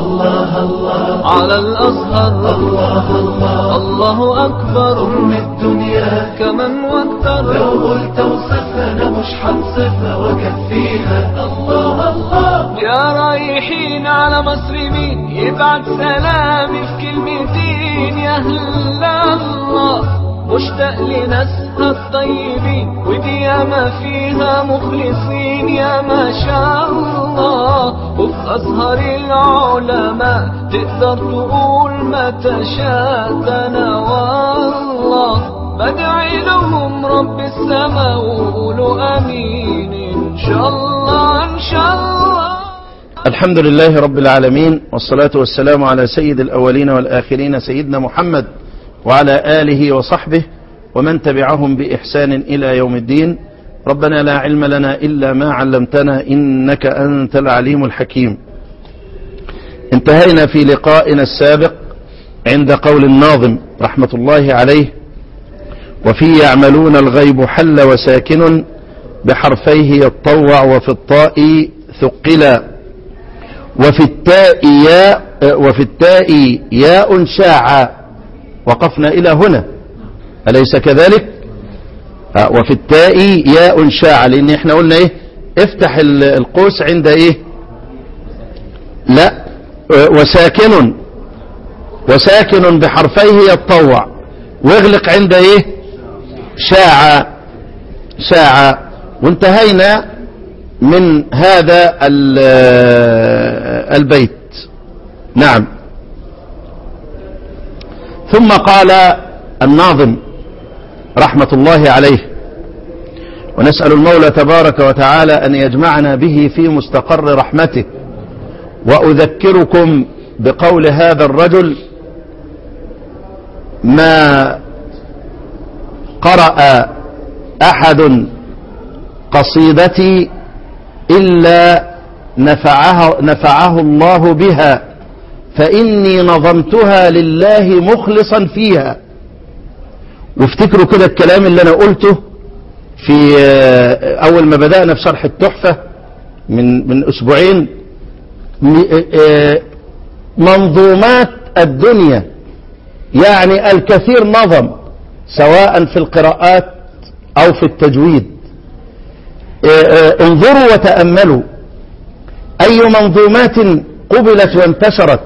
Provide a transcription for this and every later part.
الله الله على الأزهر الله الله الله أكبر أم الدنيا كمن واكثر لو قلت وصفنا مش حنصفها وكفيها الله الله يا رايحين على مصر مين يبعت سلامي في كلمتين يا هلا الله مشتاق لناسها الطيبين ودي ياما فيها مخلصين يا ما شاء الله وفي أزهر العلماء تقدر تقول ما تشاء ده أنا والله بدعي لهم رب السماء وقولوا أمين إن شاء الله إن شاء الله الحمد لله رب العالمين والصلاة والسلام على سيد الأولين والآخرين سيدنا محمد وعلى آله وصحبه ومن تبعهم بإحسان إلى يوم الدين ربنا لا علم لنا إلا ما علمتنا إنك أنت العليم الحكيم انتهينا في لقائنا السابق عند قول الناظم رحمة الله عليه وفي يعملون الغيب حل وساكن بحرفيه يتطوع وفي الطاء ثقلا وفي التاء ياء وفي التاء ياء شاع وقفنا إلى هنا أليس كذلك آه، وفي التاء ياء شاع لأن احنا قلنا ايه افتح ال- القوس عند ايه لا آه، وساكن وساكن بحرفيه يتطوع واغلق عند ايه شاع شاع وانتهينا من هذا ال- آه، البيت نعم ثم قال الناظم رحمة الله عليه ونسأل المولى تبارك وتعالى أن يجمعنا به في مستقر رحمته وأذكركم بقول هذا الرجل ما قرأ أحد قصيدتي إلا نفعه, نفعه الله بها فإني نظمتها لله مخلصا فيها وافتكروا كده الكلام اللي أنا قلته في آه، أول ما بدأنا في شرح التحفة من من أسبوعين م- آه، منظومات الدنيا يعني الكثير نظم سواء في القراءات أو في التجويد آه، آه، انظروا وتأملوا أي منظومات قبلت وانتشرت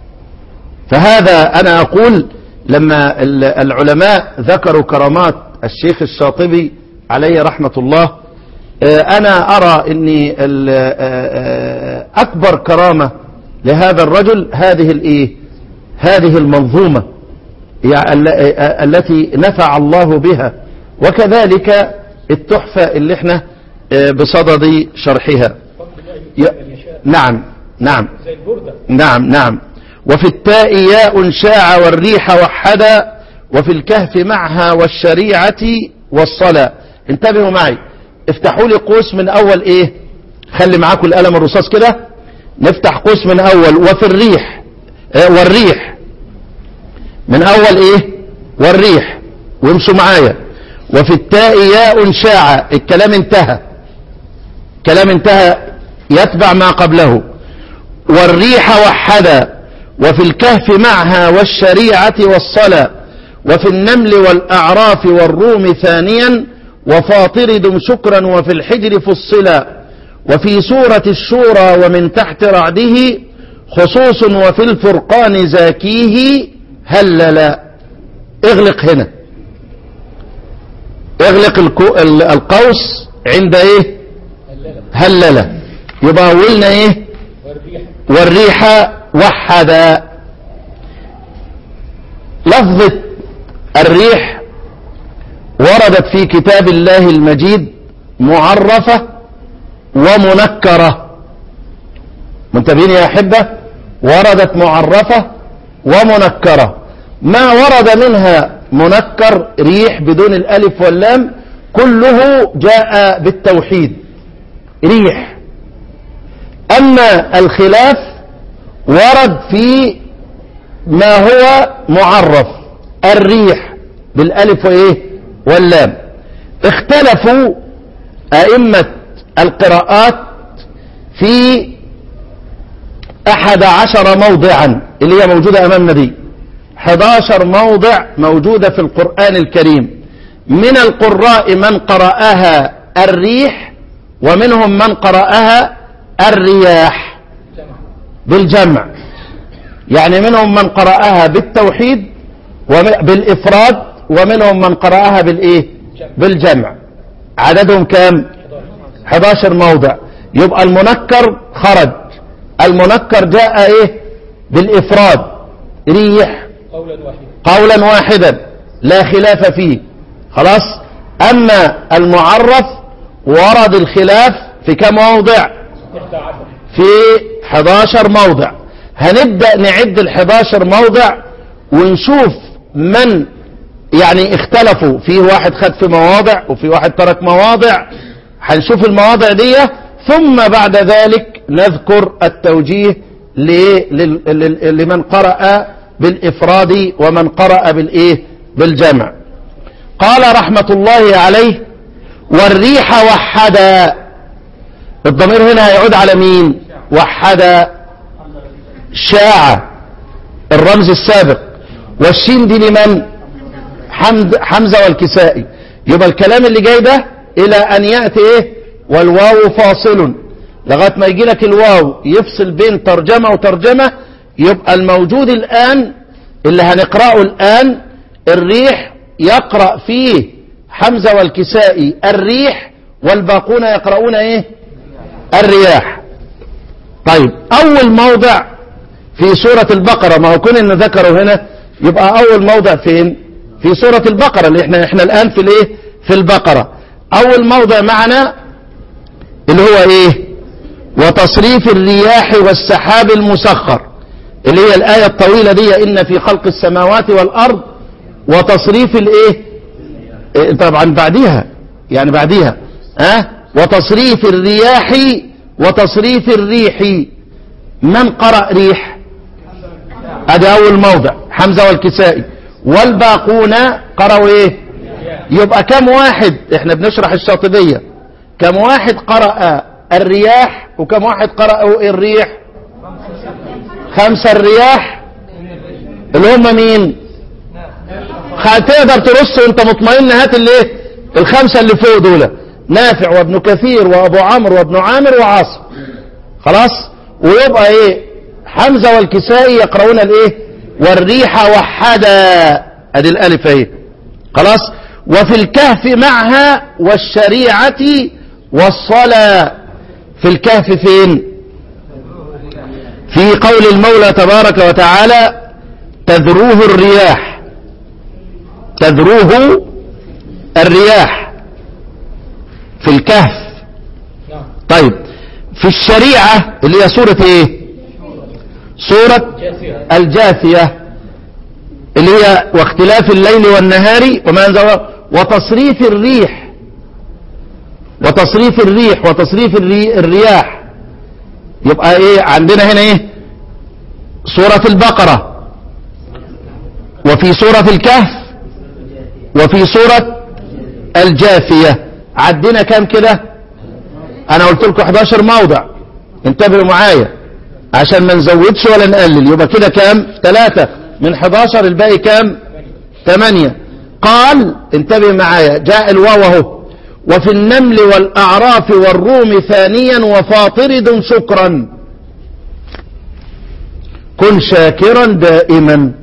فهذا أنا أقول لما ال- العلماء ذكروا كرامات الشيخ الشاطبي عليه رحمة الله آه، أنا أرى أن ال- آه، آه، أكبر كرامة لهذا الرجل هذه الإيه هذه المنظومة يعني ال- آه، التي نفع الله بها وكذلك التحفة اللي احنا آه، بصدد شرحها ي- نعم نعم نعم نعم وفي التاء ياء شاع والريح وحدا وفي الكهف معها والشريعة والصلاة انتبهوا معي افتحوا لي قوس من اول ايه خلي معاكم القلم الرصاص كده نفتح قوس من اول وفي الريح اه والريح من اول ايه والريح وامشوا معايا وفي التاء ياء شاع الكلام انتهى كلام انتهى يتبع ما قبله والريح وحدا وفي الكهف معها والشريعة والصلاة وفي النمل والأعراف والروم ثانيا وفاطر دم شكرا وفي الحجر فصلا وفي سورة الشورى ومن تحت رعده خصوص وفي الفرقان زاكيه هللا اغلق هنا اغلق الكو- ال- القوس عند ايه هللا يبقى قلنا ايه والريح وحدا لفظة الريح وردت في كتاب الله المجيد معرفة ومنكرة منتبهين يا أحبة وردت معرفة ومنكرة ما ورد منها منكر ريح بدون الألف واللام كله جاء بالتوحيد ريح أما الخلاف ورد في ما هو معرف الريح بالألف وإيه واللام اختلفوا أئمة القراءات في أحد عشر موضعا اللي هي موجودة أمامنا دي 11 موضع موجودة في القرآن الكريم من القراء من قرأها الريح ومنهم من قرأها الرياح بالجمع يعني منهم من قرأها بالتوحيد بالإفراد ومنهم من قرأها بالإيه بالجمع عددهم كام 11 موضع يبقى المنكر خرج المنكر جاء ايه بالافراد ريح قولا واحدا لا خلاف فيه خلاص اما المعرف ورد الخلاف في كم موضع في 11 موضع هنبدأ نعد ال 11 موضع ونشوف من يعني اختلفوا في واحد خد في مواضع وفي واحد ترك مواضع هنشوف المواضع دي ثم بعد ذلك نذكر التوجيه لمن قرأ بالإفراد ومن قرأ بالإيه بالجمع قال رحمة الله عليه والريح وحدا الضمير هنا هيعود على مين وحدا شاع الرمز السابق والشين دي لمن حمد حمزة والكسائي يبقى الكلام اللي جاي ده إلى أن يأتي إيه والواو فاصل لغاية ما يجي لك الواو يفصل بين ترجمة وترجمة يبقى الموجود الآن اللي هنقرأه الآن الريح يقرأ فيه حمزة والكسائي الريح والباقون يقرؤون ايه الرياح طيب اول موضع في سورة البقرة ما هو كون ان ذكروا هنا يبقى اول موضع فين في سورة البقرة اللي احنا احنا الان في الايه في البقرة اول موضع معنا اللي هو ايه وتصريف الرياح والسحاب المسخر اللي هي الآية الطويلة دي إن في خلق السماوات والأرض وتصريف الايه إيه طبعا بعديها يعني بعديها ها أه؟ وتصريف الرياح وتصريف الريح من قرأ ريح ادي اول موضع حمزة والكسائي والباقون قرأوا ايه يبقى كم واحد احنا بنشرح الشاطبية كم واحد قرأ الرياح وكم واحد قرأوا الريح خمسة الرياح اللي هم مين تقدر ترص وانت مطمئن هات الايه الخمسة اللي فوق دول نافع وابن كثير وابو عمرو وابن عامر وعاصم خلاص ويبقى ايه حمزة والكسائي يقرؤون الايه والريح وحدا ادي الالف اهي خلاص وفي الكهف معها والشريعة والصلاة في الكهف فين في قول المولى تبارك وتعالى تذروه الرياح تذروه الرياح في الكهف طيب في الشريعة اللي هي سورة ايه سورة الجاثية اللي هي واختلاف الليل والنهار وما أنزل وتصريف الريح وتصريف الريح وتصريف الري الرياح يبقى ايه عندنا هنا ايه سورة البقرة وفي سورة الكهف وفي سورة الجاثية عدينا كام كده انا قلت لكم 11 موضع انتبهوا معايا عشان ما نزودش ولا نقلل يبقى كده كام ثلاثة من 11 الباقي كام 8 قال انتبه معايا جاء الواو اهو وفي النمل والأعراف والروم ثانيا وفاطرد شكرا كن شاكرا دائما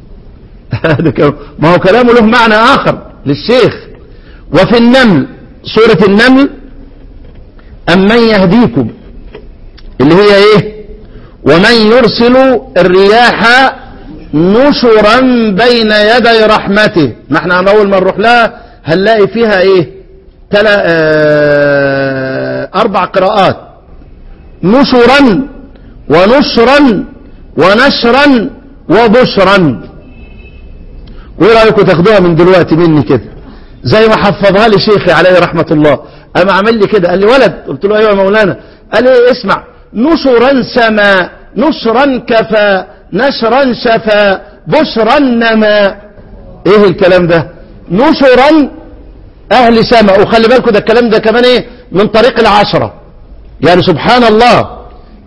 ما هو كلامه له معنى آخر للشيخ وفي النمل سورة النمل أمن يهديكم اللي هي ايه ومن يرسل الرياح نشرا بين يدي رحمته ما احنا اول ما نروح لها هنلاقي فيها ايه تلا اه اربع قراءات نشرا ونشرا ونشرا وبشرا وايه رايكم تاخدوها من دلوقتي مني كده زي ما حفظها لي شيخي عليه رحمة الله اما عمل لي كده قال لي ولد قلت له ايوه يا مولانا قال لي اسمع نشرا سما نشرا كفى نشرا شفى بشرا نما ايه الكلام ده نشرا اهل سما وخلي بالكم ده الكلام ده كمان ايه من طريق العشرة يعني سبحان الله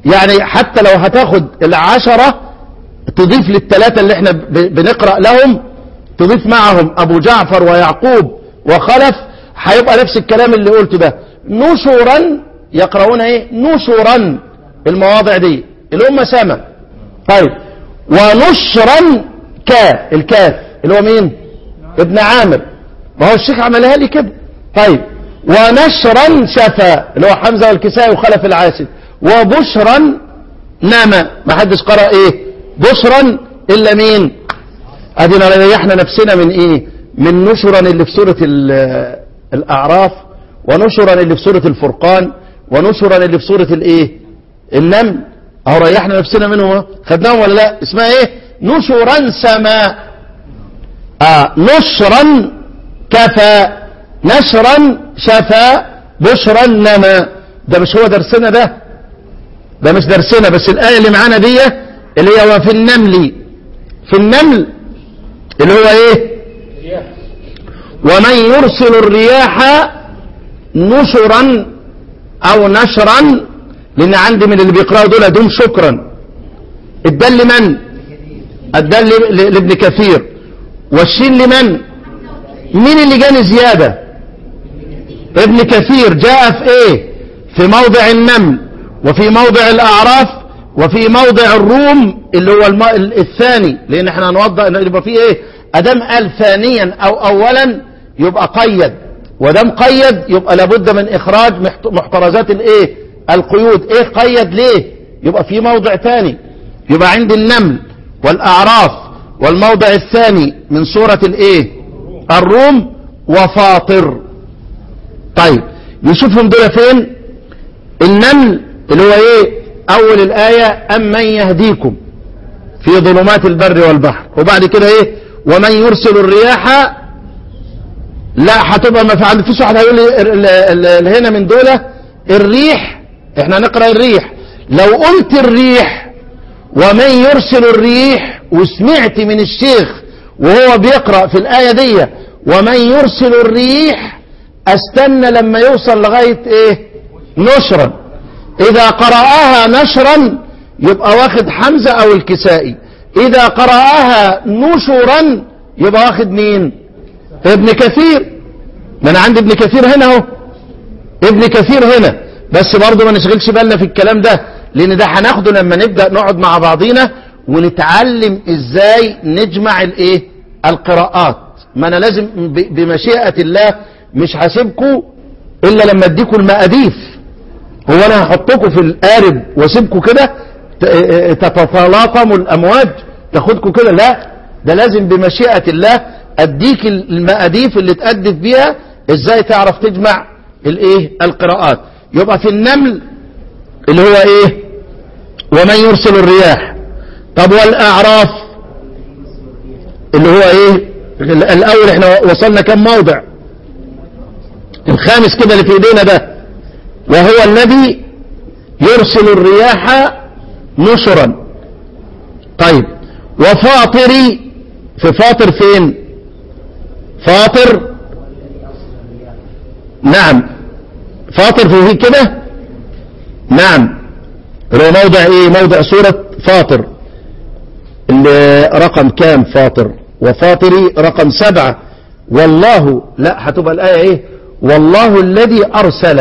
يعني حتى لو هتاخد العشرة تضيف للثلاثة اللي احنا ب- بنقرأ لهم تضيف معهم أبو جعفر ويعقوب وخلف هيبقى نفس الكلام اللي قلته ده نشورا يقرؤون ايه نشورا المواضع دي اللي هم سما طيب ونشرا كا الكاف اللي هو مين ابن عامر ما هو الشيخ عملها لي كده طيب ونشرا شفا اللي هو حمزة والكسائي وخلف العاسد وبشرا نما ما حدش قرأ ايه بشرا الا مين ادينا ريحنا نفسنا من ايه من نشرا اللي في سورة ال- الاعراف ونشرا اللي في سورة الفرقان ونشرا اللي في سورة الايه النمل اهو ريحنا نفسنا منهم خدناهم ولا لا اسمها ايه نشرا سماء آه نشرا كفى نشرا شفى بشرا نما ده مش هو درسنا ده ده مش درسنا بس الآية اللي معانا دي اللي هي وفي النمل في النمل اللي هو ايه ومن يرسل الرياح نشرا او نشرا لان عندي من اللي بيقرأوا دول دوم شكرا الدل لمن الدل ل- لابن كثير والشين لمن مين اللي جاني زيادة ابن كثير جاء في ايه في موضع النمل وفي موضع الاعراف وفي موضع الروم اللي هو الم... ال- الثاني لان احنا هنوضح إن يبقى فيه ايه ادام قال ثانيا او اولا يبقى قيد ودام قيد يبقى لابد من اخراج محت- محترزات الايه القيود ايه قيد ليه يبقى في موضع ثاني يبقى عند النمل والاعراف والموضع الثاني من سورة الايه الروم وفاطر طيب نشوفهم دول فين النمل اللي هو ايه اول الايه ام من يهديكم في ظلمات البر والبحر وبعد كده ايه ومن يرسل الرياح لا هتبقى ما فعل فيش واحد هيقول لي ال- ال- ال- هنا من دول الريح احنا نقرا الريح لو قلت الريح ومن يرسل الريح وسمعت من الشيخ وهو بيقرأ في الآية دي ومن يرسل الريح استنى لما يوصل لغاية ايه نشرا اذا قرأها نشرا يبقى واخد حمزة او الكسائي اذا قرأها نشرا يبقى واخد مين ابن كثير ما انا عندي ابن كثير هنا اهو ابن كثير هنا بس برضه ما نشغلش بالنا في الكلام ده لان ده هناخده لما نبدا نقعد مع بعضينا ونتعلم ازاي نجمع الايه القراءات ما انا لازم ب- بمشيئه الله مش هسيبكم الا لما اديكم المقاديف هو انا هحطكم في القارب واسيبكم كده ت- تتلاطموا الامواج تاخدكم كده لا ده لازم بمشيئه الله اديك المقاديف اللي تأدف بيها ازاي تعرف تجمع الايه القراءات يبقى في النمل اللي هو ايه ومن يرسل الرياح طب والاعراف اللي هو ايه الاول احنا وصلنا كم موضع الخامس كده اللي في ايدينا ده وهو الذي يرسل الرياح نشرا طيب وفاطري في فاطر فين فاطر نعم فاطر في فيه كده نعم اللي هو موضع ايه موضع سورة فاطر اللي رقم كام فاطر وفاطري رقم سبعة والله لا هتبقى الآية ايه والله الذي أرسل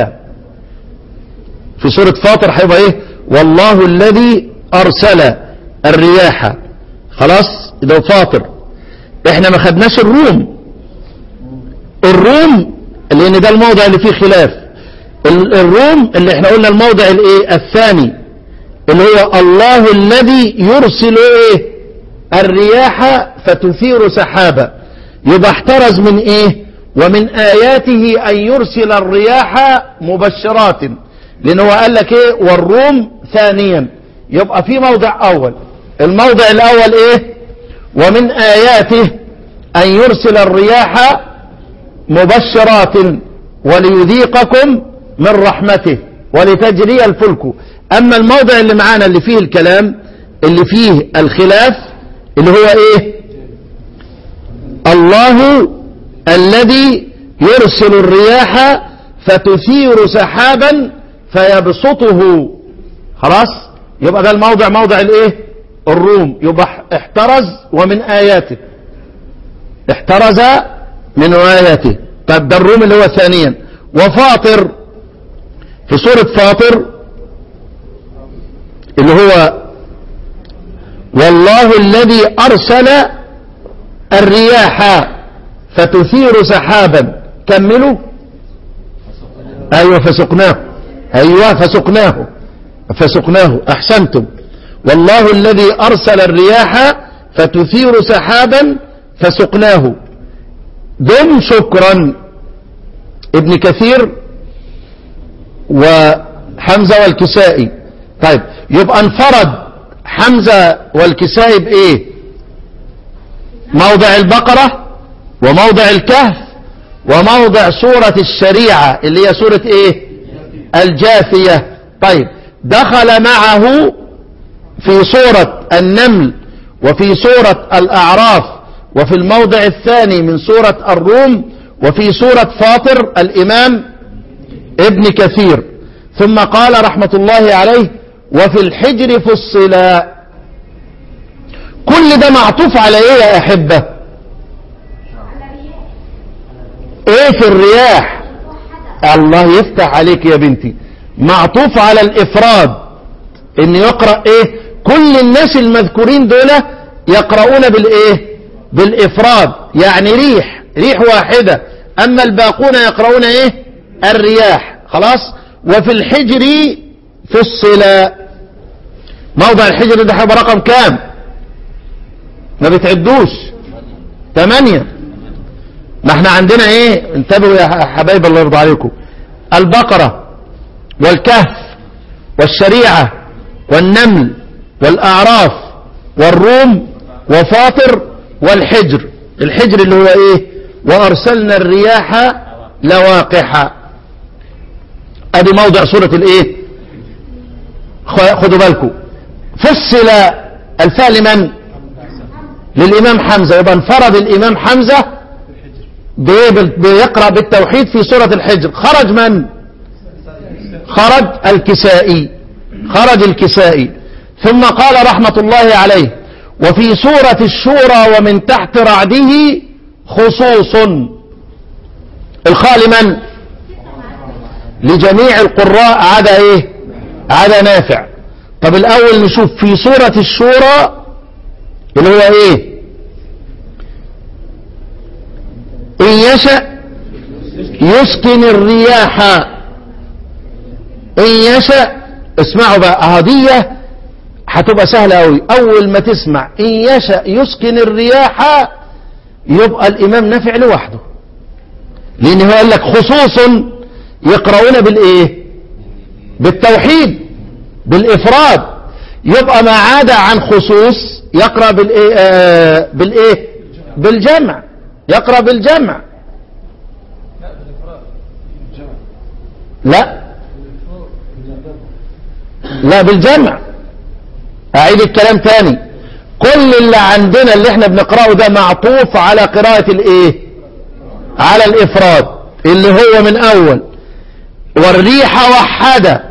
في سورة فاطر هيبقى ايه والله الذي أرسل الرياح خلاص ده فاطر احنا ما خدناش الروم الروم لان ده الموضع اللي فيه خلاف ال- الروم اللي احنا قلنا الموضع الايه الثاني اللي هو الله الذي يرسل ايه الرياح فتثير سحابا يبقى احترز من ايه ومن اياته ان يرسل الرياح مبشرات لان هو قال لك ايه والروم ثانيا يبقى في موضع اول الموضع الاول ايه ومن اياته ان يرسل الرياح مبشرات وليذيقكم من رحمته ولتجري الفلك أما الموضع اللي معانا اللي فيه الكلام اللي فيه الخلاف اللي هو إيه الله الذي يرسل الرياح فتثير سحابا فيبسطه خلاص يبقى ده الموضع موضع الايه الروم يبقى احترز ومن اياته احترز من آياته طب ده الروم اللي هو ثانيا وفاطر في سورة فاطر اللي هو والله الذي أرسل الرياح فتثير سحابا كملوا أيوة فسقناه أيوة فسقناه فسقناه أحسنتم والله الذي أرسل الرياح فتثير سحابا فسقناه دم شكرا ابن كثير وحمزة والكسائي طيب يبقى انفرد حمزة والكسائي بإيه موضع البقرة وموضع الكهف وموضع سورة الشريعة اللي هي سورة ايه الجاثية طيب دخل معه في سورة النمل وفي سورة الأعراف وفي الموضع الثاني من سورة الروم وفي سورة فاطر الإمام ابن كثير ثم قال رحمة الله عليه وفي الحجر فصلا كل ده معطوف على ايه يا احبة ايه في الرياح الله يفتح عليك يا بنتي معطوف على الافراد ان يقرأ ايه كل الناس المذكورين دول يقرؤون بالايه بالافراد يعني ريح ريح واحدة اما الباقون يقرؤون ايه الرياح خلاص وفي الحجر فصل موضع الحجر ده هيبقى رقم كام ما بتعدوش ثمانية ما احنا عندنا ايه انتبهوا يا حبايب الله يرضى عليكم البقرة والكهف والشريعة والنمل والأعراف والروم وفاطر والحجر الحجر اللي هو ايه وأرسلنا الرياح لواقحة ادي موضع سورة الايه خدوا بالكم فصل الفاء لمن للإمام حمزة يبقى انفرد الإمام حمزة بيقرأ بالتوحيد في سورة الحجر خرج من خرج الكسائي خرج الكسائي ثم قال رحمة الله عليه وفي سورة الشورى ومن تحت رعده خصوص الخاء لمن لجميع القراء عدا ايه عدا نافع طب الاول نشوف في سورة الشورى اللي هو ايه ان يشأ يسكن الرياح ان يشأ اسمعوا بقى هدية هتبقى سهلة قوي اول ما تسمع ان يشأ يسكن الرياح يبقى الامام نافع لوحده لان هو قال لك خصوص يقرؤون بالايه بالتوحيد بالافراد يبقى ما عدا عن خصوص يقرأ بالايه آه بالايه بالجمع يقرأ بالجمع لا لا بالجمع اعيد الكلام تاني كل اللي عندنا اللي احنا بنقرأه ده معطوف على قراءة الايه على الافراد اللي هو من اول والريح وحده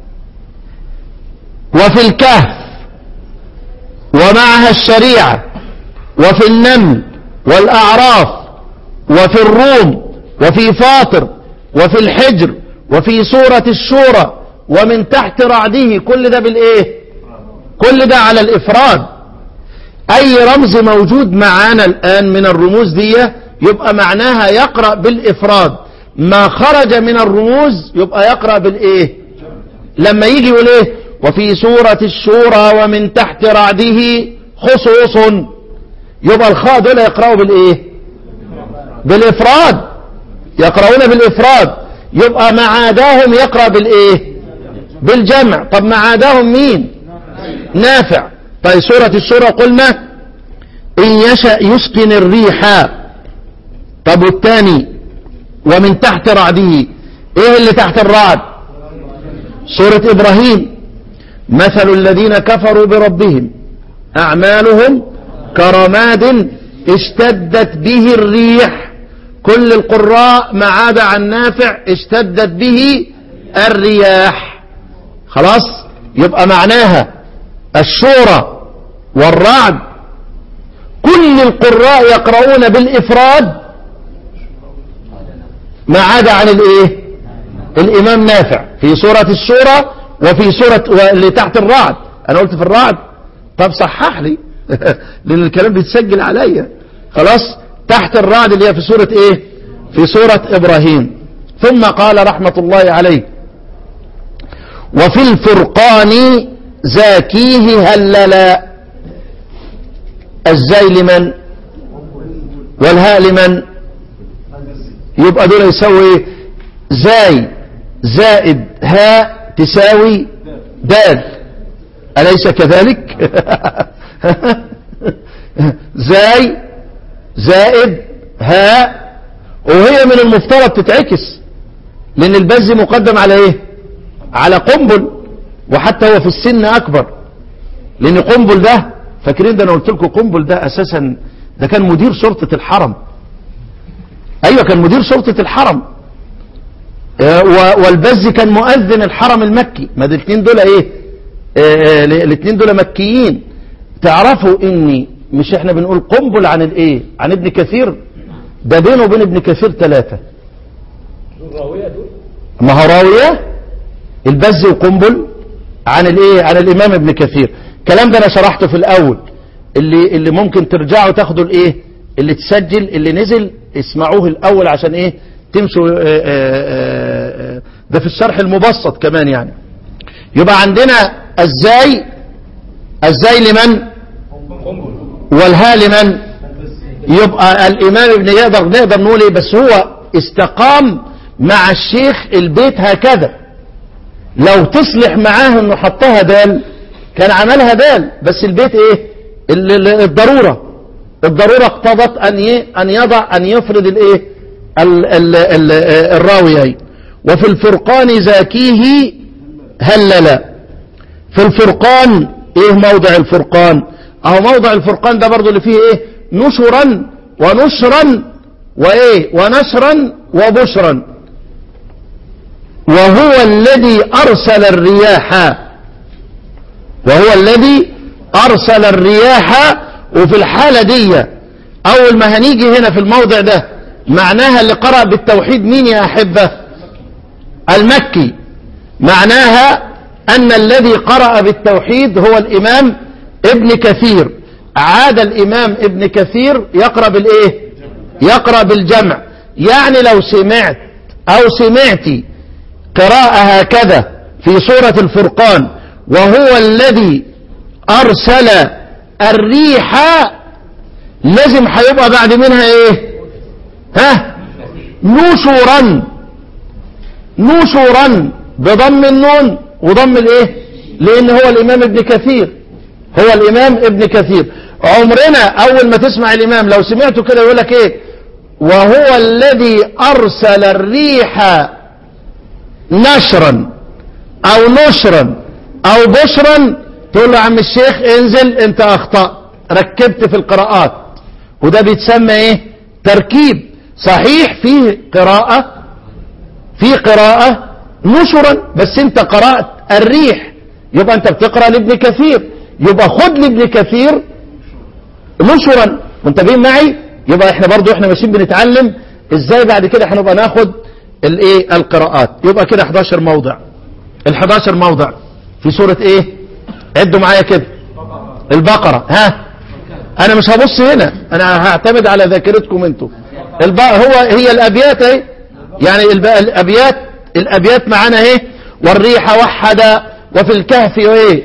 وفي الكهف ومعها الشريعة وفي النمل والأعراف وفي الروم وفي فاطر وفي الحجر وفي سورة الشورى ومن تحت رعده كل ده بالإيه كل ده على الإفراد أي رمز موجود معانا الآن من الرموز دي يبقى معناها يقرأ بالإفراد ما خرج من الرموز يبقى يقرأ بالإيه لما يجي يقول إيه وفي سورة الشورى ومن تحت رعده خصوص يبقى الخاء دول يقرأوا بالإيه بالإفراد يقرؤون بالإفراد يبقى ما عاداهم يقرأ بالإيه بالجمع طب ما عاداهم مين نافع طيب سورة الشورى قلنا إن يشأ يسكن الريح طب والثاني ومن تحت رعده ايه اللي تحت الرعد سورة ابراهيم مثل الذين كفروا بربهم اعمالهم كرماد اشتدت به الريح كل القراء ما عاد عن نافع اشتدت به الرياح خلاص يبقى معناها الشورى والرعد كل القراء يقرؤون بالإفراد ما عدا عن الايه الامام نافع في سورة الشورى وفي سورة اللي تحت الرعد انا قلت في الرعد طب صحح لي لان الكلام بيتسجل عليا خلاص تحت الرعد اللي هي في سورة ايه في سورة ابراهيم ثم قال رحمة الله عليه وفي الفرقان زاكيه هللا الزاي لمن والهاء لمن يبقى دول يساوي ايه زاي زائد هاء تساوي دال أليس كذلك زاي زائد هاء وهي من المفترض تتعكس لأن البز مقدم على ايه على قنبل وحتى هو في السن أكبر لأن قنبل ده فاكرين ده أنا قلت لكم قنبل ده أساسا ده كان مدير شرطة الحرم ايوه كان مدير شرطة الحرم آه، و- والبز كان مؤذن الحرم المكي ما ده الاثنين دول ايه آه، الاثنين دول مكيين تعرفوا اني مش احنا بنقول قنبل عن الايه عن ابن كثير ده بينه وبين ابن كثير ثلاثة ما هو راوية البز وقنبل عن الايه عن الامام ابن كثير الكلام ده انا شرحته في الاول اللي اللي ممكن ترجعوا تاخدوا الايه اللي تسجل اللي نزل اسمعوه الاول عشان ايه تمشوا آه، آه، آه، آه، ده في الشرح المبسط كمان يعني يبقى عندنا ازاي ازاي لمن والها لمن يبقى الامام ابن يقدر نقدر نقول ايه بس هو استقام مع الشيخ البيت هكذا لو تصلح معاه انه حطها دال كان عملها دال بس البيت ايه ال- ال- الضرورة الضرورة اقتضت ان ي- ان يضع ان يفرد الايه ال- ال- ال- الراويين وفي الفرقان زاكيه هللا في الفرقان ايه موضع الفرقان اهو موضع الفرقان ده برضو اللي فيه ايه نشرا ونشرا وايه ونشرا وبشرا وهو الذي ارسل الرياح وهو الذي ارسل الرياح وفي الحالة دي اول ما هنيجي هنا في الموضع ده معناها اللي قرأ بالتوحيد مين يا احبه المكي معناها أن الذي قرأ بالتوحيد هو الإمام ابن كثير عاد الإمام ابن كثير يقرأ بالإيه يقرأ بالجمع يعني لو سمعت أو سمعتي قراءة هكذا في سورة الفرقان وهو الذي أرسل الريح لازم هيبقى بعد منها إيه ها نشورا نشورا بضم النون وضم الايه لان هو الامام ابن كثير هو الامام ابن كثير عمرنا اول ما تسمع الامام لو سمعته كده يقول لك ايه وهو الذي ارسل الريح نشرا او نشرا او بشرا تقول له يا عم الشيخ انزل انت اخطأت ركبت في القراءات وده بيتسمى ايه تركيب صحيح فيه قراءة في قراءة نشرا بس انت قرأت الريح يبقى انت بتقرأ لابن كثير يبقى خد لابن كثير نشرا منتبهين معي يبقى احنا برضو احنا ماشيين بنتعلم ازاي بعد كده هنبقى ناخد الايه القراءات يبقى كده 11 موضع ال 11 موضع في سورة ايه عدوا معايا كده البقرة ها انا مش هبص هنا انا هعتمد على ذاكرتكم انتوا الب... هو هي الابيات اهي يعني الب... الابيات الابيات معانا اهي والريح وحد وفي الكهف وايه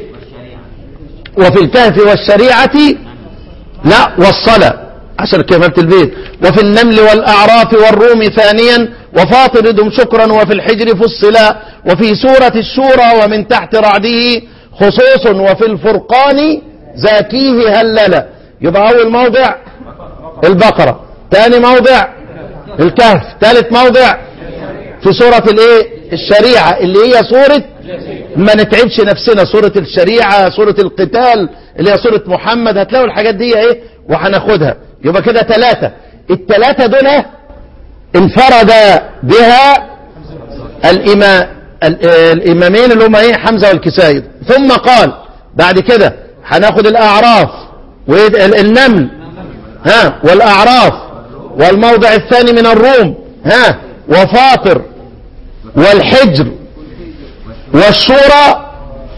وفي الكهف والشريعة لا والصلاة عشان كلمة البيت وفي النمل والأعراف والروم ثانيا وفاطر دم شكرا وفي الحجر فصلا وفي سورة الشورى ومن تحت رعده خصوص وفي الفرقان زاكيه هللا يبقى أول موضع البقرة ثاني موضع الكهف ثالث موضع في سورة الايه الشريعة اللي هي سورة ما نتعبش نفسنا سورة الشريعة سورة القتال اللي هي سورة محمد هتلاقوا الحاجات دي ايه وهناخدها يبقى كده ثلاثة الثلاثة دول انفرد بها الإمام الإمامين اللي هم ايه حمزة والكسائي ثم قال بعد كده هناخد الأعراف والنمل ها والأعراف والموضع الثاني من الروم ها وفاطر والحجر والشورى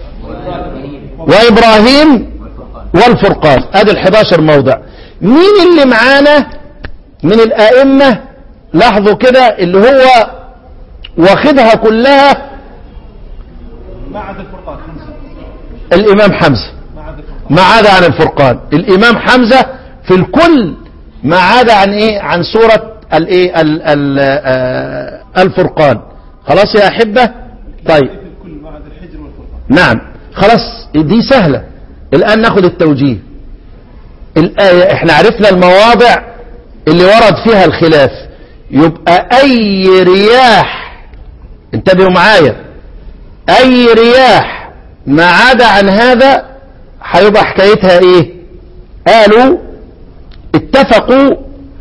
وإبراهيم والفرقان ادي ال11 موضع مين اللي معانا من الائمه لاحظوا كده اللي هو واخدها كلها ما عدا الفرقان خمسة الامام حمزه ما عدا الفرقان ما عدا عن الفرقان الامام حمزه في الكل ما عدا عن ايه عن سوره الايه ال- ال- آه، الفرقان خلاص يا احبه طيب في الكل ما عدا الحجر والفرقان نعم خلاص دي سهلة الآن ناخد التوجيه الآية احنا عرفنا المواضع اللي ورد فيها الخلاف يبقى أي رياح انتبهوا معايا أي رياح ما عدا عن هذا هيبقى حكايتها ايه قالوا اتفقوا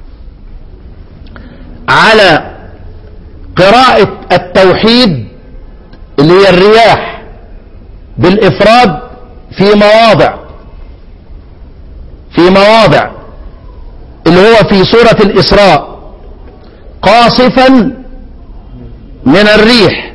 على قراءة التوحيد اللي هي الرياح بالإفراد في مواضع في مواضع اللي هو في سورة الإسراء قاصفا من الريح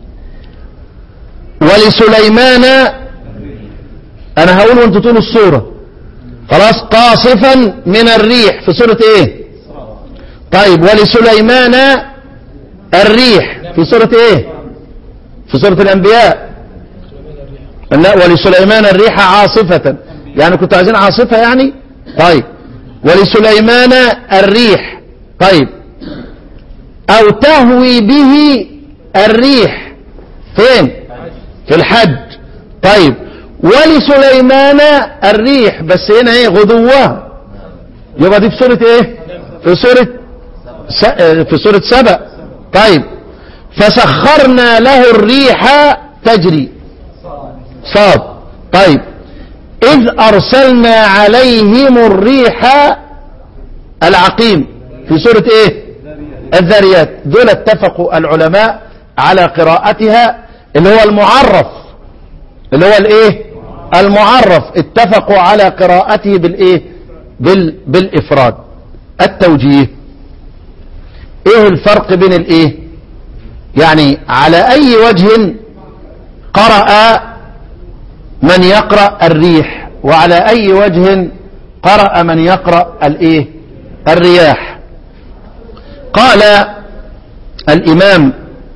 ولسليمان أنا هقول وانتوا تقولوا السورة خلاص قاصفا من الريح في سورة ايه طيب ولسليمان الريح في سورة ايه في سورة الأنبياء لا ولسليمان الريح عاصفة يعني كنتوا عايزين عاصفة يعني طيب ولسليمان الريح طيب أو تهوي به الريح فين في الحج طيب ولسليمان الريح بس هنا ايه غدوها يبقى دي في سورة ايه في سورة س... في سورة سبأ طيب فسخرنا له الريح تجري صاد طيب إذ أرسلنا عليهم الريح العقيم في سورة إيه الذاريات دول اتفقوا العلماء على قراءتها اللي هو المعرف اللي هو الإيه المعرف اتفقوا على قراءته بالإيه بال بالإفراد التوجيه إيه الفرق بين الإيه يعني على أي وجه قرأ من يقرأ الريح وعلى أي وجه قرأ من يقرأ الإيه الرياح قال الإمام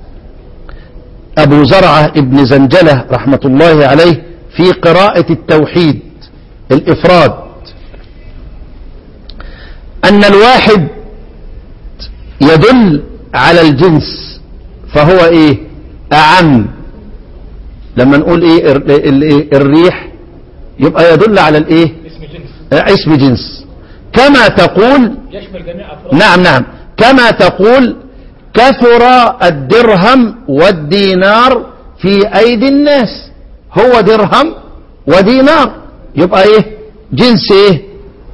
أبو زرعة ابن زنجلة رحمة الله عليه في قراءة التوحيد الإفراد أن الواحد يدل على الجنس فهو إيه أعم لما نقول إيه ال- ال- إيه؟ الريح يبقى يدل على الإيه اسم جنس آه، اسم جنس كما تقول يشمل جميع أفراد نعم نعم كما تقول كثر الدرهم والدينار في أيدي الناس هو درهم ودينار يبقى ايه جنس ايه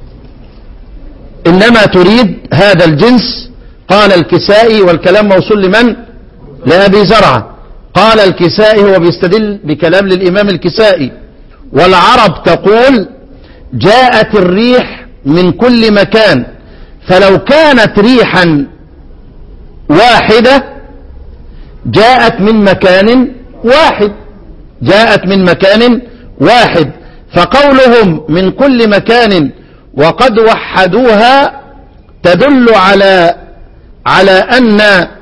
انما تريد هذا الجنس قال الكسائي والكلام موصول لمن لأبي زرعة قال الكسائي هو بيستدل بكلام للإمام الكسائي والعرب تقول جاءت الريح من كل مكان فلو كانت ريحا واحدة جاءت من مكان واحد جاءت من مكان واحد فقولهم من كل مكان وقد وحدوها تدل على على أن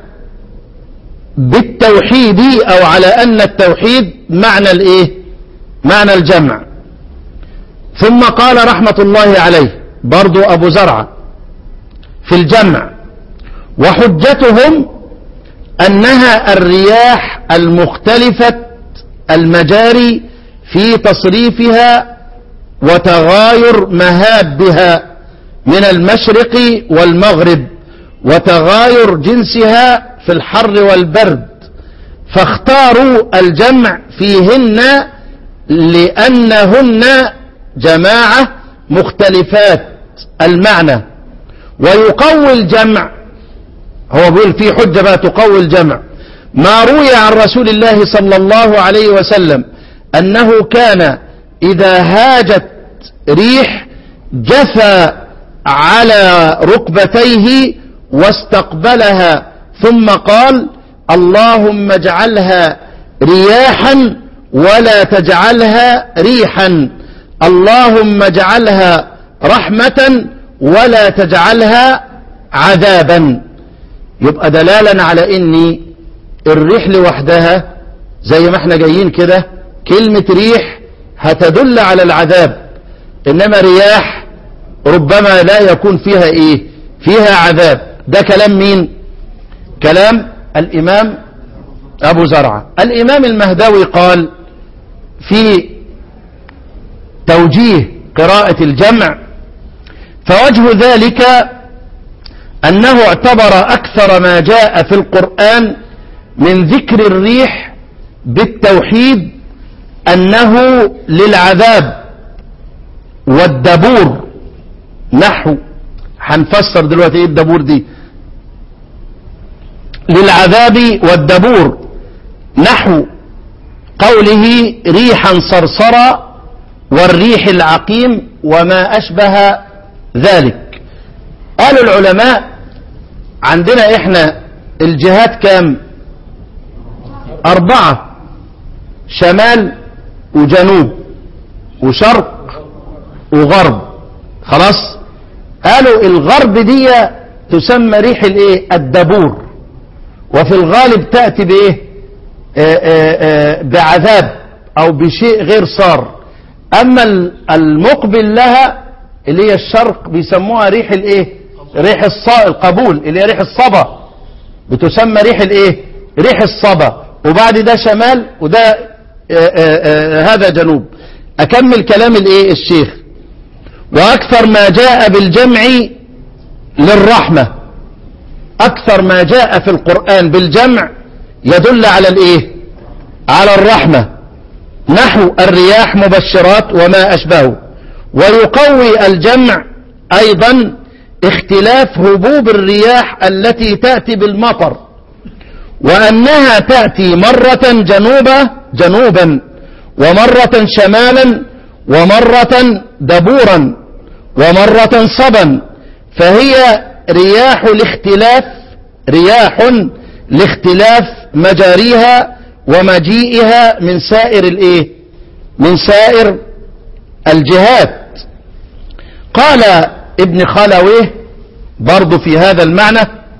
بالتوحيد أو على أن التوحيد معنى الإيه معنى الجمع ثم قال رحمة الله عليه برضو أبو زرعة في الجمع وحجتهم أنها الرياح المختلفة المجاري في تصريفها وتغاير مهابها من المشرق والمغرب وتغاير جنسها في الحر والبرد فاختاروا الجمع فيهن لأنهن جماعة مختلفات المعنى ويقوي الجمع هو بيقول في حجة بقى تقوي الجمع ما روي عن رسول الله صلى الله عليه وسلم أنه كان إذا هاجت ريح جثى على ركبتيه واستقبلها ثم قال اللهم اجعلها رياحا ولا تجعلها ريحا اللهم اجعلها رحمة ولا تجعلها عذابا يبقى دلالا على ان الريح لوحدها زي ما احنا جايين كده كلمة ريح هتدل على العذاب انما رياح ربما لا يكون فيها ايه فيها عذاب ده كلام مين كلام الامام ابو زرعة الامام المهدوي قال في توجيه قراءة الجمع فوجه ذلك أنه اعتبر أكثر ما جاء في القرآن من ذكر الريح بالتوحيد أنه للعذاب والدبور نحو هنفسر دلوقتي ايه الدبور دي للعذاب والدبور نحو قوله ريحا صرصرا والريح العقيم وما أشبه ذلك قالوا العلماء عندنا احنا الجهات كام أربعة شمال وجنوب وشرق وغرب خلاص قالوا الغرب دي تسمى ريح الايه الدبور وفي الغالب تأتي بايه آآ آآ بعذاب او بشيء غير صار اما المقبل لها اللي هي الشرق بيسموها ريح الايه ريح الصا القبول اللي هي ريح الصبا بتسمى ريح الايه ريح الصبا وبعد ده شمال وده آآ آآ هذا جنوب اكمل كلام الايه الشيخ واكثر ما جاء بالجمع للرحمة اكثر ما جاء في القرآن بالجمع يدل على الايه على الرحمة نحو الرياح مبشرات وما اشبهه ويقوي الجمع ايضا اختلاف هبوب الرياح التي تأتي بالمطر وأنها تأتي مرة جنوبا جنوبا ومرة شمالا ومرة دبورا ومرة صبا فهي رياح الاختلاف رياح لاختلاف مجاريها ومجيئها من سائر الايه من سائر الجهات قال ابن خلويه برضو في هذا المعنى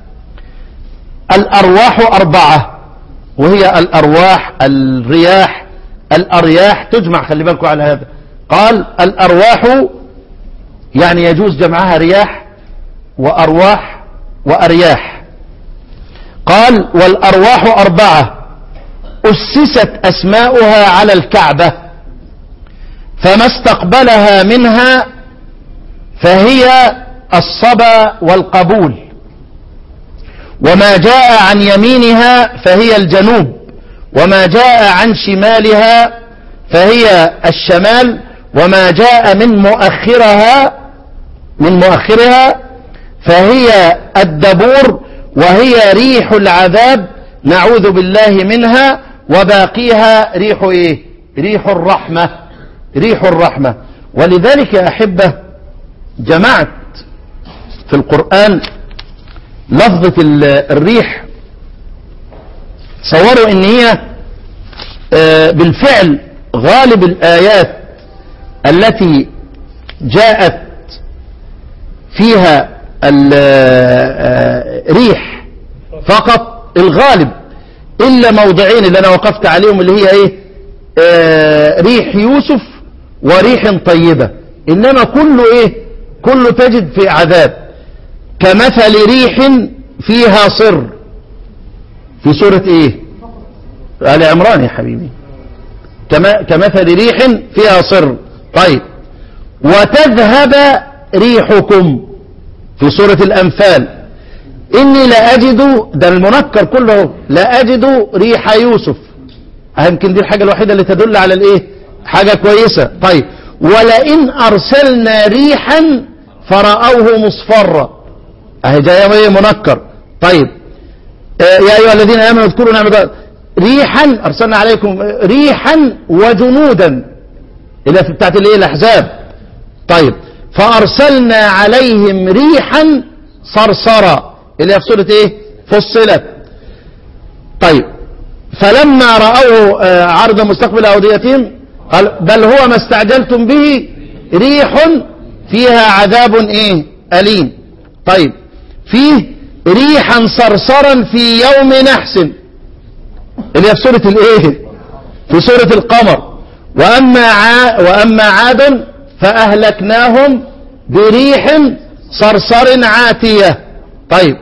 الأرواح أربعة وهي الأرواح الرياح الأرياح تجمع خلي بالكم على هذا قال الأرواح يعني يجوز جمعها رياح وأرواح وأرياح قال والأرواح أربعة أسست أسماؤها على الكعبة فما استقبلها منها فهي الصبا والقبول وما جاء عن يمينها فهي الجنوب وما جاء عن شمالها فهي الشمال وما جاء من مؤخرها من مؤخرها فهي الدبور وهي ريح العذاب نعوذ بالله منها وباقيها ريح ايه ريح الرحمة ريح الرحمة ولذلك يا أحبة جمعت في القرآن لفظة الريح صوروا ان هي بالفعل غالب الآيات التي جاءت فيها الريح فقط الغالب إلا موضعين اللي أنا وقفت عليهم اللي هي إيه ريح يوسف وريح طيبة إنما كله إيه كله تجد في عذاب كمثل ريح فيها صر في سورة ايه آل عمران يا حبيبي كما كمثل ريح فيها صر طيب وتذهب ريحكم في سورة الأنفال إني لأجد ده المنكر كله لأجد ريح يوسف يمكن دي الحاجة الوحيدة اللي تدل على الإيه حاجة كويسة طيب ولئن أرسلنا ريحا فرأوه مصفرا اهي جايه ايه منكر طيب آه يا ايها الذين امنوا اذكروا نعمه ريحا ارسلنا عليكم ريحا وجنودا اللي في بتاعت الايه الاحزاب طيب فارسلنا عليهم ريحا صرصرا اللي هي في سوره ايه فصلت طيب فلما راوه آه، عرض مستقبل اوديتهم قال بل هو ما استعجلتم به ريح فيها عذاب ايه اليم طيب فيه ريحا صرصرا في يوم نحس اللي هي في سوره الايه في سوره القمر واما عا واما عاد فاهلكناهم بريح صرصر عاتيه طيب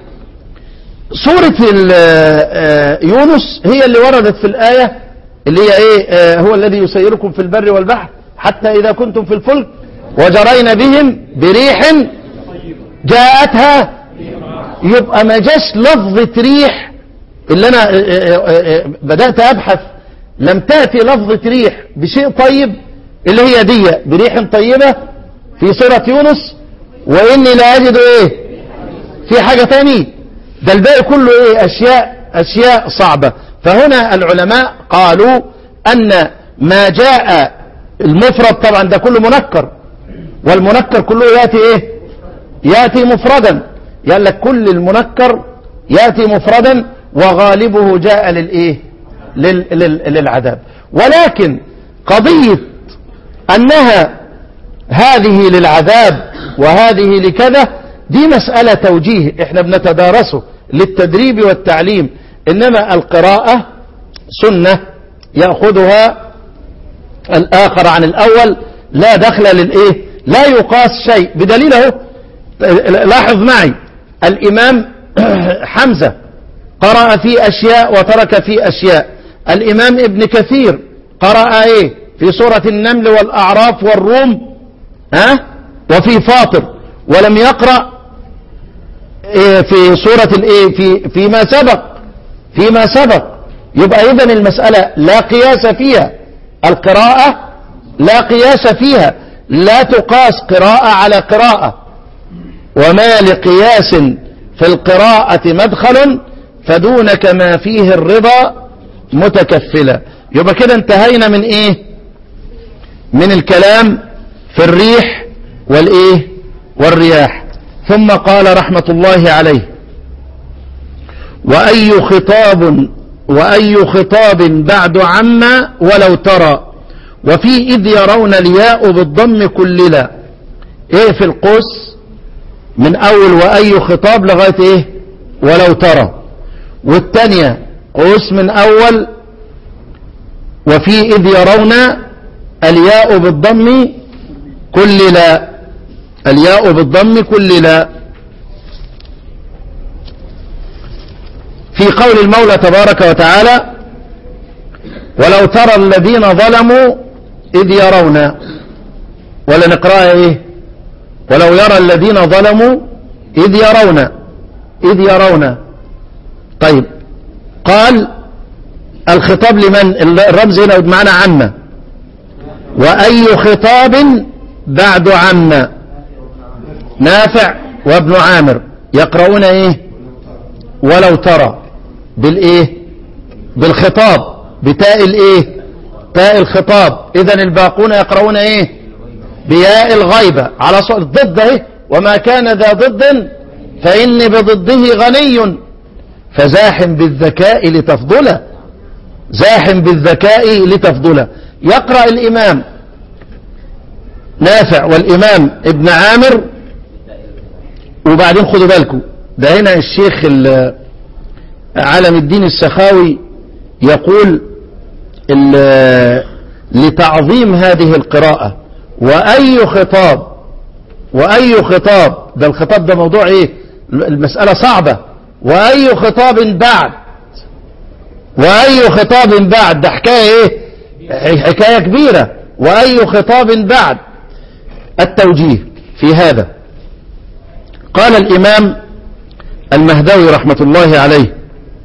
سورة ال- آه، يونس هي اللي وردت في الآية اللي هي إيه آه، هو الذي يسيركم في البر والبحر حتى إذا كنتم في الفلك وجرين بهم بريح جاءتها يبقى ما جاش لفظة ريح اللي أنا آه، آه، آه، بدأت أبحث لم تأتي لفظة ريح بشيء طيب اللي هي دي بريح طيبة في سورة يونس وإني لا أجد إيه في حاجة تاني ده الباقي كله ايه اشياء اشياء صعبة فهنا العلماء قالوا ان ما جاء المفرد طبعا ده كله منكر والمنكر كله ياتي ايه ياتي مفردا قال لك كل المنكر ياتي مفردا وغالبه جاء للايه لل لل للعذاب ولكن قضية انها هذه للعذاب وهذه لكذا دي مسألة توجيه احنا بنتدارسه للتدريب والتعليم انما القراءة سنة يأخذها الاخر عن الاول لا دخل للايه لا يقاس شيء بدليل اهو لاحظ معي الامام حمزة قرأ في اشياء وترك في اشياء الامام ابن كثير قرأ ايه في سورة النمل والاعراف والروم ها وفي فاطر ولم يقرأ إيه في سورة الايه في فيما سبق فيما سبق يبقى اذا المسألة لا قياس فيها القراءة لا قياس فيها لا تقاس قراءة على قراءة وما لقياس في القراءة مدخل فدونك ما فيه الرضا متكفلا يبقى كده انتهينا من ايه من الكلام في الريح والايه والرياح ثم قال رحمة الله عليه وأي خطاب وأي خطاب بعد عما ولو ترى وفي إذ يرون الياء بالضم كللا إيه في القوس من أول وأي خطاب لغاية إيه ولو ترى والثانية قوس من أول وفي إذ يرون الياء بالضم كللا الياء بالضم كللا في قول المولى تبارك وتعالى ولو ترى الذين ظلموا إذ يرون ولا نقرأها إيه ولو يرى الذين ظلموا إذ يرون إذ يرون طيب قال الخطاب لمن الرمز هنا بمعنى عامة وأي خطاب بعد عامة نافع وابن عامر يقرؤون ايه ولو ترى بالايه بالخطاب بتاء الايه تاء الخطاب اذا الباقون يقرؤون ايه بياء الغيبة على صوت ضد اهي وما كان ذا ضد فإني بضده غني فزاحم بالذكاء لتفضله زاحم بالذكاء لتفضله يقرأ الإمام نافع والإمام ابن عامر وبعدين خدوا بالكم ده هنا الشيخ ال- علم الدين السخاوي يقول ال- لتعظيم هذه القراءة وأي خطاب وأي خطاب ده الخطاب ده موضوع ايه المسألة صعبة وأي خطاب بعد وأي خطاب بعد ده حكاية ايه حكاية كبيرة وأي خطاب بعد التوجيه في هذا قال الإمام المهدوي رحمة الله عليه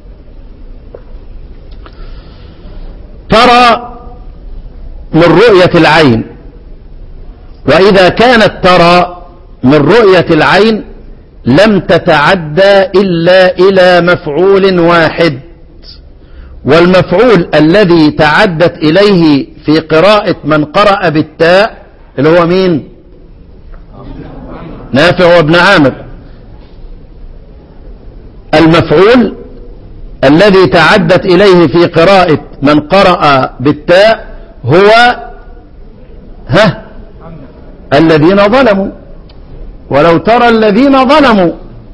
ترى من رؤية العين وإذا كانت ترى من رؤية العين لم تتعدى إلا إلى مفعول واحد والمفعول الذي تعدت إليه في قراءة من قرأ بالتاء اللي هو مين نافع وابن عامر المفعول الذي تعدت إليه في قراءة من قرأ بالتاء هو ها الذين ظلموا ولو ترى الذين ظلموا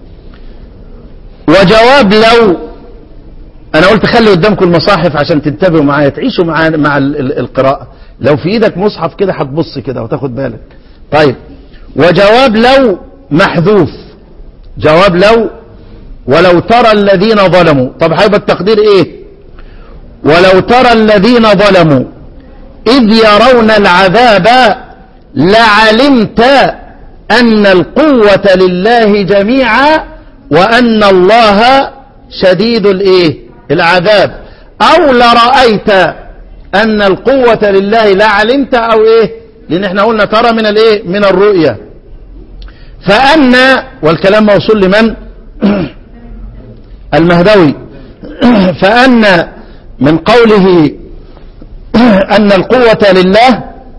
وجواب لو انا قلت خلي قدامكم المصاحف عشان تنتبهوا معايا تعيشوا مع مع ال- ال- القراءة لو في ايدك مصحف كده هتبص كده وتاخد بالك طيب وجواب لو محذوف جواب لو ولو ترى الذين ظلموا طب هيبقى التقدير ايه ولو ترى الذين ظلموا إذ يرون العذاب لعلمت أن القوة لله جميعا وأن الله شديد الإيه العذاب أو لرأيت أن القوة لله لعلمت أو إيه لأن احنا قلنا ترى من الإيه من الرؤية فأن والكلام موصول لمن المهدوي فأن من قوله أن القوة لله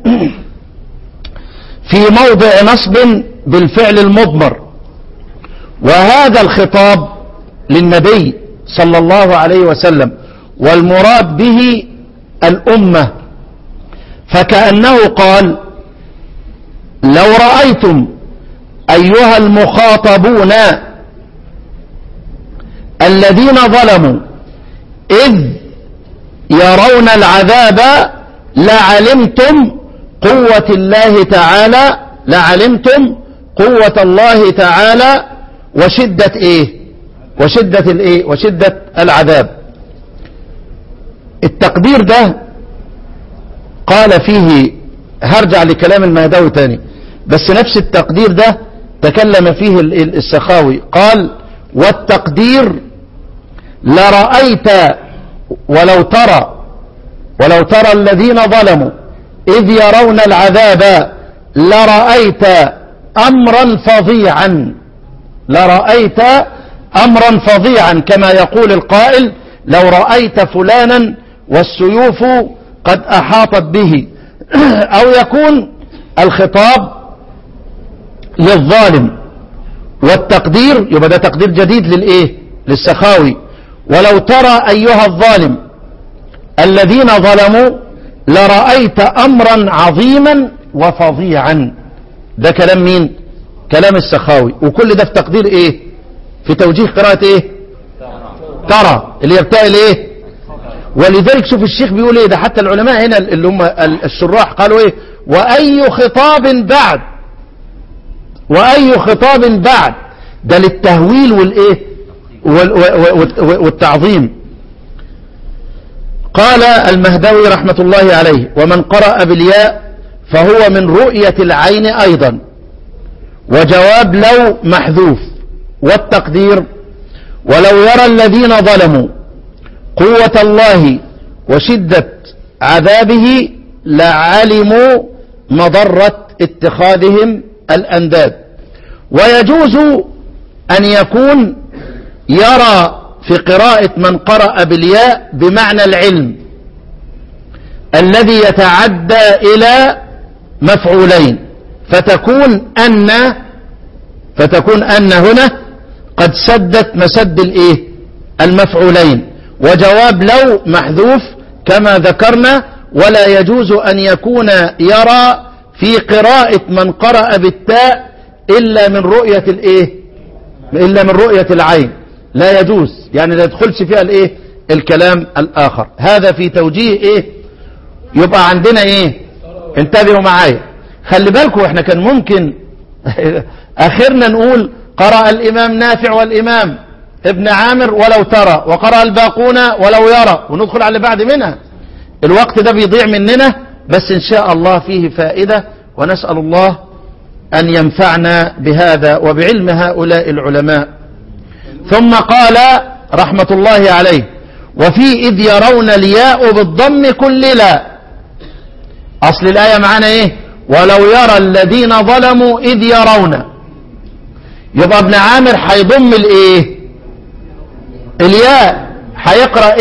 في موضع نصب بالفعل المضمر وهذا الخطاب للنبي صلى الله عليه وسلم والمراد به الأمة فكأنه قال لو رأيتم أيها المخاطبون الذين ظلموا إذ يرون العذاب لعلمتم قوة الله تعالى لعلمتم قوة الله تعالى وشدة ايه وشدة الايه وشدة العذاب التقدير ده قال فيه هرجع لكلام المهداوي تاني بس نفس التقدير ده تكلم فيه ال- ال- السخاوي قال والتقدير لرأيت ولو ترى ولو ترى الذين ظلموا إذ يرون العذاب لرأيت أمرا فظيعا لرأيت أمرا فظيعا كما يقول القائل لو رأيت فلانا والسيوف قد أحاطت به أو يكون الخطاب للظالم والتقدير يبقى ده تقدير جديد للإيه للسخاوي ولو ترى أيها الظالم الذين ظلموا لرأيت أمرا عظيما وفظيعا ده كلام مين كلام السخاوي وكل ده في تقدير ايه في توجيه قراءة ايه ترى اللي يرتقي ايه ولذلك شوف الشيخ بيقول ايه ده حتى العلماء هنا اللي هم ال- الشراح قالوا ايه واي خطاب بعد واي خطاب بعد ده للتهويل والايه وال- و- و- والتعظيم قال المهدوي رحمة الله عليه ومن قرأ بالياء فهو من رؤية العين أيضا وجواب لو محذوف والتقدير ولو يرى الذين ظلموا قوة الله وشدة عذابه لعلموا مضرة اتخاذهم الأنداد ويجوز أن يكون يرى في قراءة من قرأ بالياء بمعنى العلم الذي يتعدى إلى مفعولين فتكون أن فتكون أن هنا قد سدت مسد الإيه المفعولين وجواب لو محذوف كما ذكرنا ولا يجوز أن يكون يرى في قراءة من قرأ بالتاء إلا من رؤية الإيه إلا من رؤية العين لا يجوز يعني لا يدخلش فيها الإيه الكلام الآخر هذا في توجيه إيه يبقى عندنا إيه انتبهوا معايا خلي بالكم احنا كان ممكن اخرنا نقول قرأ الامام نافع والامام ابن عامر ولو ترى وقرأ الباقون ولو يرى وندخل على اللي بعد منها الوقت ده بيضيع مننا بس ان شاء الله فيه فائدة ونسأل الله ان ينفعنا بهذا وبعلم هؤلاء العلماء ثم قال رحمة الله عليه وفي إذ يرون الياء بالضم كل لا أصل الآية معانا إيه ولو يرى الذين ظلموا إذ يرون يبقى ابن عامر هيضم الإيه الياء هيقرأ إيه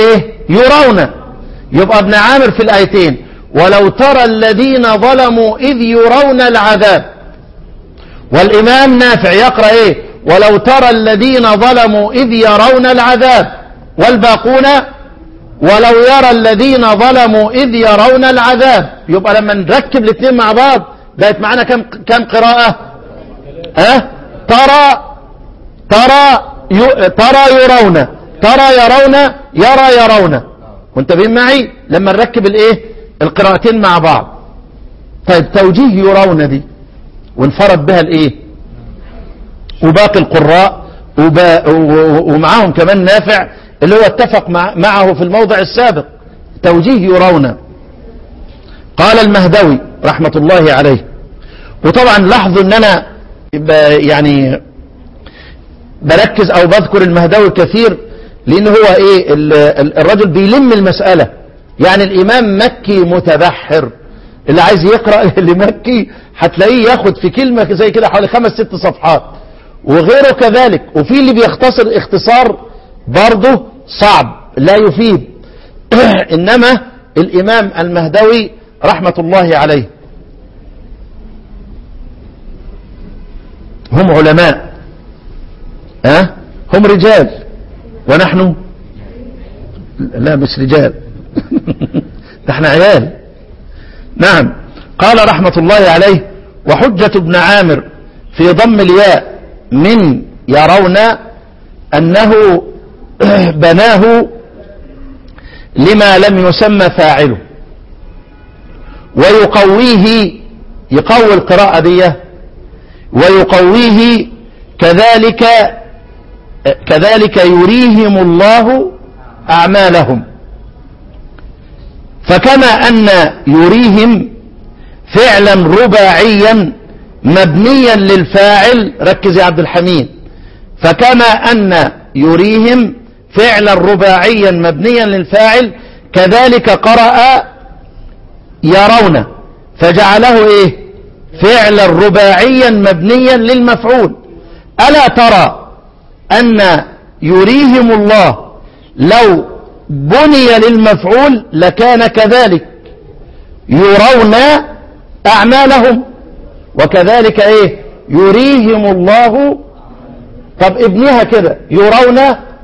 يرون يبقى ابن عامر في الآيتين ولو ترى الذين ظلموا إذ يرون العذاب والإمام نافع يقرأ إيه ولو ترى الذين ظلموا إذ يرون العذاب والباقون ولو يرى الذين ظلموا إذ يرون العذاب يبقى لما نركب الاثنين مع بعض بقت معانا كم كم قراءة أه؟ ترى ترى ي... ترى يرون ترى يرون يرى يرون منتبهين معي لما نركب الايه القراءتين مع بعض طيب توجيه يرون دي وانفرد بها الايه وباقي القراء وبا... و- ومعاهم كمان نافع اللي هو اتفق مع... معه في الموضع السابق توجيه يرون قال المهدوي رحمة الله عليه وطبعا لاحظوا ان انا ب- يعني بركز او بذكر المهدوي كثير لان هو ايه ال- ال- الرجل بيلم المسألة يعني الامام مكي متبحر اللي عايز يقرأ لمكي هتلاقيه ياخد في كلمة زي كده حوالي خمس ست صفحات وغيره كذلك وفي اللي بيختصر اختصار برضه صعب لا يفيد انما الامام المهدوي رحمة الله عليه هم علماء أه؟ هم رجال ونحن لا مش رجال ده احنا عيال نعم قال رحمة الله عليه وحجة ابن عامر في ضم الياء من يرون أنه بناه لما لم يسمى فاعله ويقويه يقوي القراءة دي ويقويه كذلك كذلك يريهم الله أعمالهم فكما أن يريهم فعلا رباعيا مبنيا للفاعل ركز يا عبد الحميد فكما أن يريهم فعلا رباعيا مبنيا للفاعل كذلك قرأ يرون فجعله ايه فعلا رباعيا مبنيا للمفعول ألا ترى أن يريهم الله لو بني للمفعول لكان كذلك يرون أعمالهم وكذلك ايه يريهم الله طب ابنها كده يرون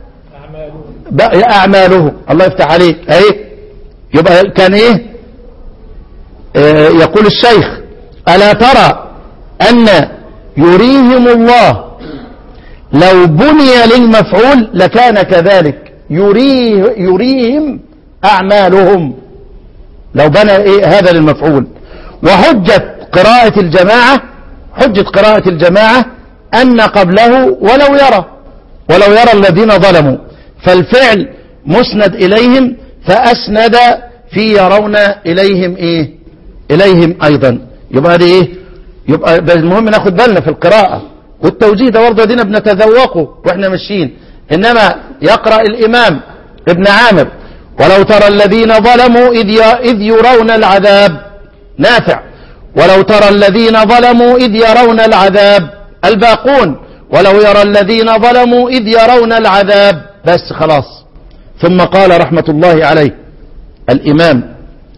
أعمالهم الله يفتح عليك ايه يبقى كان ايه آه يقول الشيخ ألا ترى أن يريهم الله لو بني للمفعول لكان كذلك يريه يريهم أعمالهم لو بنى إيه هذا للمفعول وحجة قراءة الجماعة حجة قراءة الجماعة أن قبله ولو يرى ولو يرى الذين ظلموا فالفعل مسند إليهم فأسند في يرون إليهم إيه إليهم أيضا يبقى دي إيه يبقى المهم ناخد بالنا في القراءة والتوجيه ده برضه دينا بنتذوقه واحنا ماشيين انما يقرأ الامام ابن عامر ولو ترى الذين ظلموا إذ إذ يرون العذاب نافع ولو ترى الذين ظلموا إذ يرون العذاب الباقون ولو يرى الذين ظلموا إذ يرون العذاب بس خلاص ثم قال رحمة الله عليه الإمام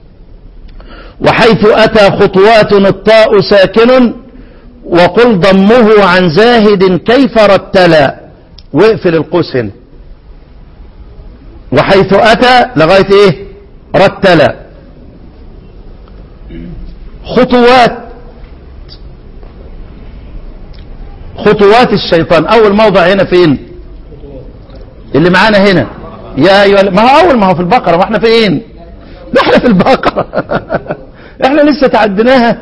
وحيث أتى خطوات الطاء ساكن وقل ضمه عن زاهد كيف رتلا واقفل القوس هنا وحيث أتى لغاية إيه رتلا خطوات خطوات الشيطان أول موضع هنا فين اللي معانا هنا يا أيها ما هو أول ما هو في البقرة ما احنا فين ما احنا في البقرة احنا لسه تعديناها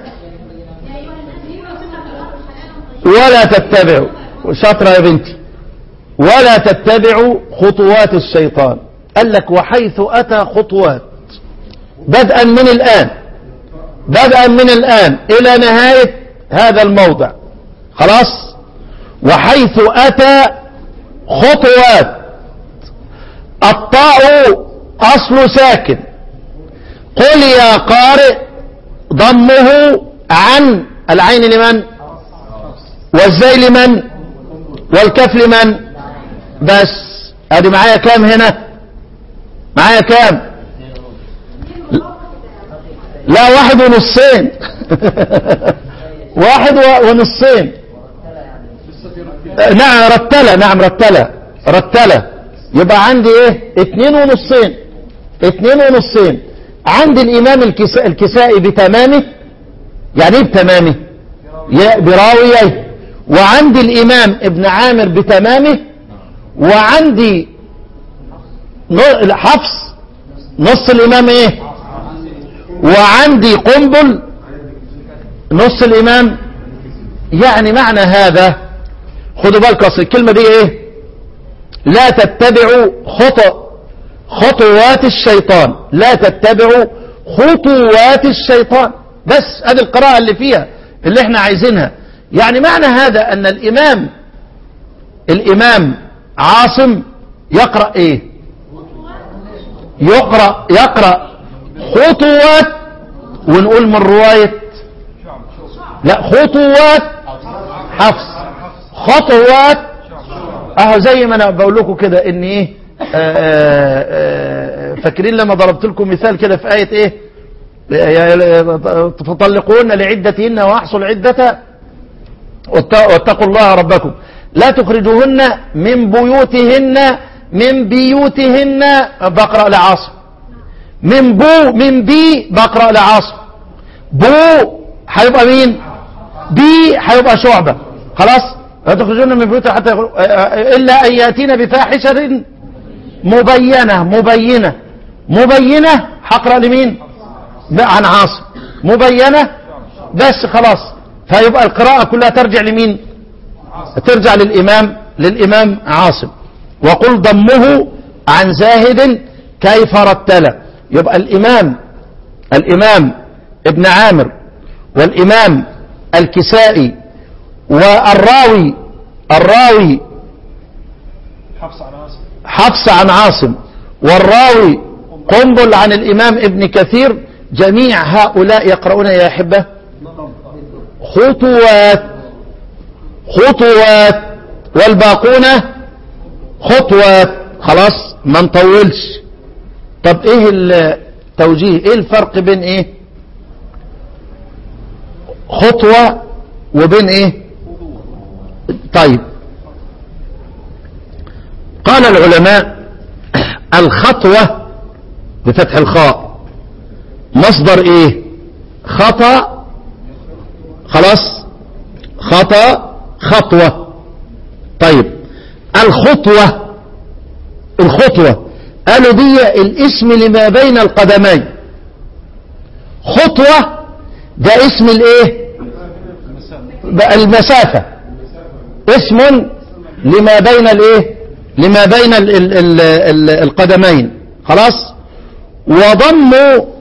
ولا تتبعوا شاطرة يا بنتي ولا تتبعوا خطوات الشيطان قال لك وحيث أتى خطوات بدءا من الآن بدءا من الآن إلى نهاية هذا الموضع خلاص وحيث أتى خطوات الطاء أصل ساكن قل يا قارئ ضمه عن العين لمن والزي لمن والكف لمن بس ادي معايا كام هنا معايا كام لا واحد ونصين واحد و- ونصين نعم رتلة نعم رتلة رتلة يبقى عندي ايه اتنين ونصين اتنين ونصين عندي الامام الكسا- الكسائي بتمامه يعني ايه بتمامه يا- براويه وعندي الامام ابن عامر بتمامه وعندي نو- حفص نص الامام ايه وعندي قنبل نص الامام يعني معنى هذا خدوا بالكم اصل الكلمه دي ايه لا تتبعوا خطأ خطوات الشيطان لا تتبعوا خطوات الشيطان بس هذه القراءة اللي فيها اللي احنا عايزينها يعني معنى هذا ان الامام الامام عاصم يقرأ ايه يقرأ يقرأ خطوات ونقول من رواية لا خطوات حفص خطوات اهو زي ما انا بقول لكم كده ان ايه آه، آه، آه، فاكرين لما ضربت لكم مثال كده في آية ايه فطلقون لعدتهن واحصوا العدة وات- واتقوا الله ربكم لا تخرجوهن من بيوتهن من بيوتهن بقرأ لعاصم من بو من بي بقرأ لعاصم بو هيبقى مين بي هيبقى شعبة خلاص لا تخرجون من بيوتها حتى يخرج- إلا أن يأتينا بفاحشة مبينة مبينة مبينة هقرأ لمين لا عن عاصم مبينة بس خلاص فيبقى القراءة كلها ترجع لمين ترجع للإمام للإمام عاصم وقل ضمه عن زاهد كيف رتل يبقى الإمام الإمام ابن عامر والإمام الكسائي والراوي الراوي حفص عن عاصم حفص عن عاصم والراوي قنبل عن الإمام ابن كثير جميع هؤلاء يقرؤون يا أحبة خطوات خطوات والباقون خطوات خلاص ما نطولش طب ايه التوجيه ايه الفرق بين ايه خطوة وبين ايه طيب قال العلماء الخطوة بفتح الخاء مصدر ايه خطأ خلاص خطأ خطوة طيب الخطوة الخطوة قالوا دي الاسم لما بين القدمين خطوة ده اسم الايه بقى المسافة اسم لما بين الايه لما بين ال ال ال ال القدمين خلاص وضم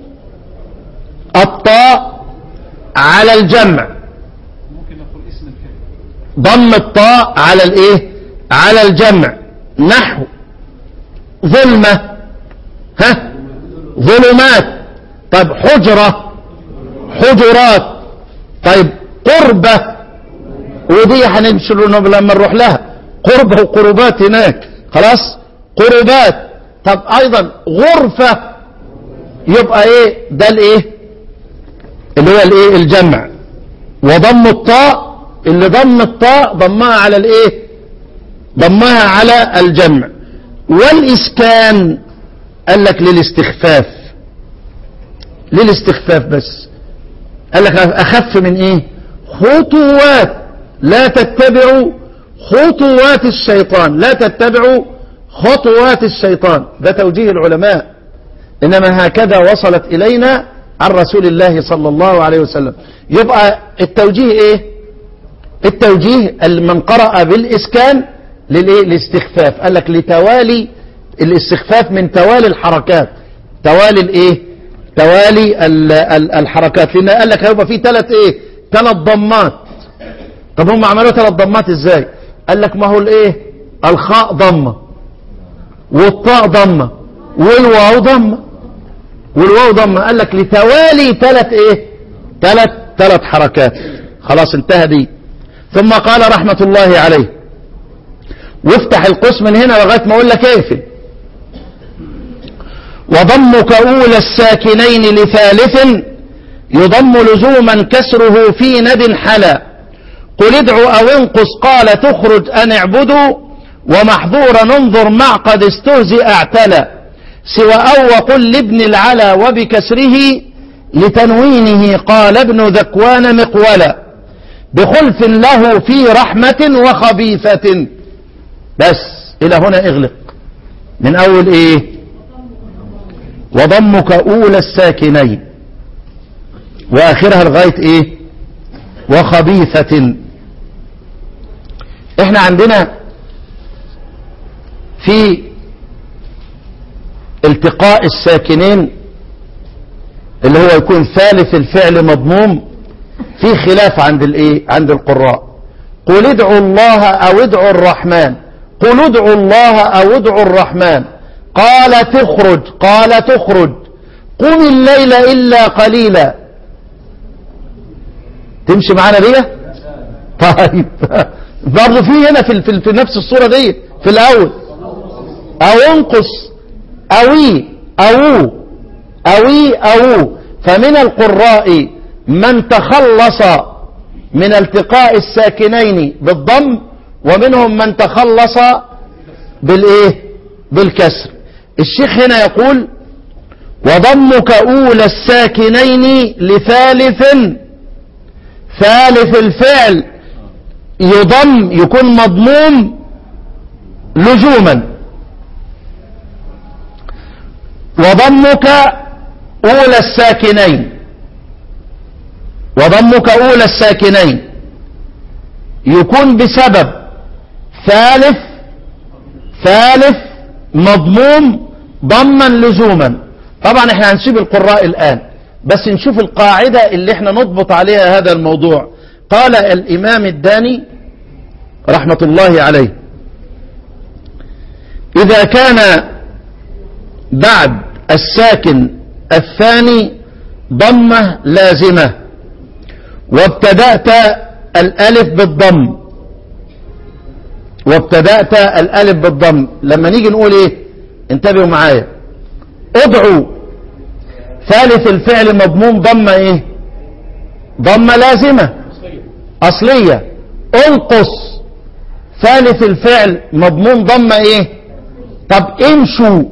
الطاء على الجمع ممكن نقول اسم الكلمة ضم الطاء على الايه على الجمع نحو ظلمة ها ظلمات طيب حجرة حجرات طيب قربة ودي هنمشي لما نروح لها قربة وقربات هناك خلاص قربات طب ايضا غرفة يبقى ايه ده الايه اللي هو الايه الجمع وضم الطاء اللي ضم الطاء ضمها على الايه ضمها على الجمع والاسكان قال لك للاستخفاف للاستخفاف بس قال لك اخف من ايه خطوات لا تتبعوا خطوات الشيطان لا تتبعوا خطوات الشيطان ده توجيه العلماء انما هكذا وصلت الينا عن رسول الله صلى الله عليه وسلم يبقى التوجيه ايه التوجيه من قرأ بالإسكان للإيه؟ الاستخفاف قال لك لتوالي الاستخفاف من توالي الحركات توالي الايه توالي ال- ال- الحركات لان قال لك هيبقى في ثلاث ايه ثلاث ضمات طب هم عملوا ثلاث ضمات ازاي قال لك ما هو الايه الخاء ضمه والطاء ضمه والواو ضمه والواو ضمه قال لك لتوالي ثلاث ايه ثلاث ثلاث حركات خلاص انتهى دي ثم قال رحمة الله عليه وافتح القوس من هنا لغاية ما اقول لك اقفل وضمك أولى الساكنين لثالث يضم لزوما كسره في ند حلا قل ادعوا أو انقص قال تخرج أن اعبدوا ومحظورا انظر مع قد استهزئ اعتلى سوى أو وقل لابن العلا وبكسره لتنوينه قال ابن ذكوان مقولا بخلف له في رحمة وخبيثة بس إلى هنا اغلق من أول إيه وضمك أولى الساكنين وآخرها لغاية إيه وخبيثة احنا عندنا في التقاء الساكنين اللي هو يكون ثالث الفعل مضموم في خلاف عند الايه عند القراء قل ادعوا الله او ادعوا الرحمن قل ادعوا الله او ادعوا الرحمن قال تخرج قال تخرج قم الليل الا قليلا تمشي معانا دي طيب برضه في هنا في, في, في نفس الصورة دي في الاول او انقص اوي او اوي او فمن القراء من تخلص من التقاء الساكنين بالضم ومنهم من تخلص بالايه بالكسر الشيخ هنا يقول وضمك اولى الساكنين لثالث ثالث الفعل يضم يكون مضموم لزوما وضمك أولى الساكنين وضمك أولى الساكنين يكون بسبب ثالث ثالث مضموم ضما لزوما طبعا احنا هنسيب القراء الآن بس نشوف القاعدة اللي احنا نضبط عليها هذا الموضوع قال الإمام الداني رحمة الله عليه إذا كان بعد الساكن الثاني ضمة لازمة وابتدأت الألف بالضم وابتدأت الألف بالضم لما نيجي نقول ايه انتبهوا معايا ادعوا ثالث الفعل مضموم ضمة ايه ضمة لازمة أصلية انقص ثالث الفعل مضموم ضمة ايه طب امشوا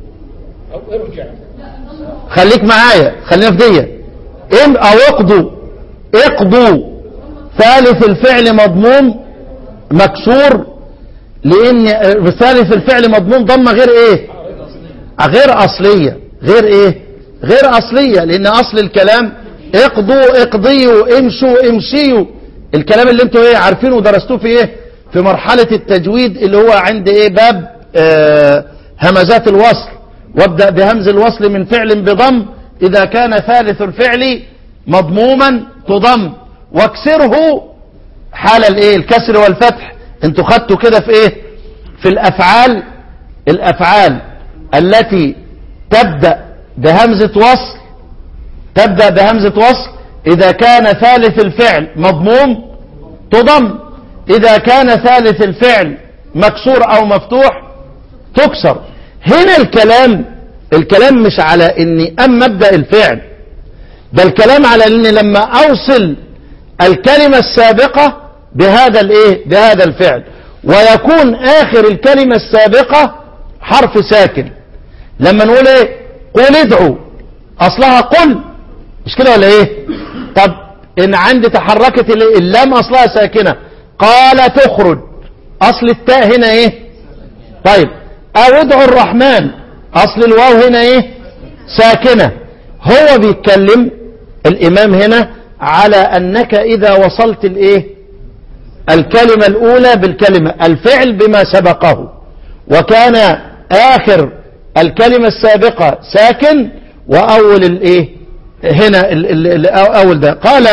خليك معايا خلينا في دي ام او اقضوا اقضوا ثالث الفعل مضموم مكسور لان ثالث الفعل مضموم ضمه غير ايه غير اصليه غير ايه غير اصليه لان اصل الكلام اقضوا اقضيوا امشوا امشيوا الكلام اللي انتوا ايه عارفينه ودرستوه في ايه في مرحله التجويد اللي هو عند ايه باب آه همزات الوصل وابدأ بهمز الوصل من فعل بضم إذا كان ثالث الفعل مضموما تضم واكسره حال الايه الكسر والفتح انتوا خدتوا كده في ايه في الافعال الافعال التي تبدأ بهمزة وصل تبدأ بهمزة وصل إذا كان ثالث الفعل مضموم تضم إذا كان ثالث الفعل مكسور أو مفتوح تكسر هنا الكلام الكلام مش على اني ام مبدأ الفعل ده الكلام على ان لما اوصل الكلمة السابقة بهذا الايه بهذا الفعل ويكون اخر الكلمة السابقة حرف ساكن لما نقول ايه قل ادعوا اصلها قل مش كده ولا ايه طب ان عندي تحركت اللام اصلها ساكنة قال تخرج اصل التاء هنا ايه طيب او ادعوا الرحمن اصل الواو هنا ايه ساكنة هو بيتكلم الامام هنا على انك اذا وصلت الايه الكلمة الاولى بالكلمة الفعل بما سبقه وكان اخر الكلمة السابقة ساكن واول الايه هنا ال ال ال اول ده قال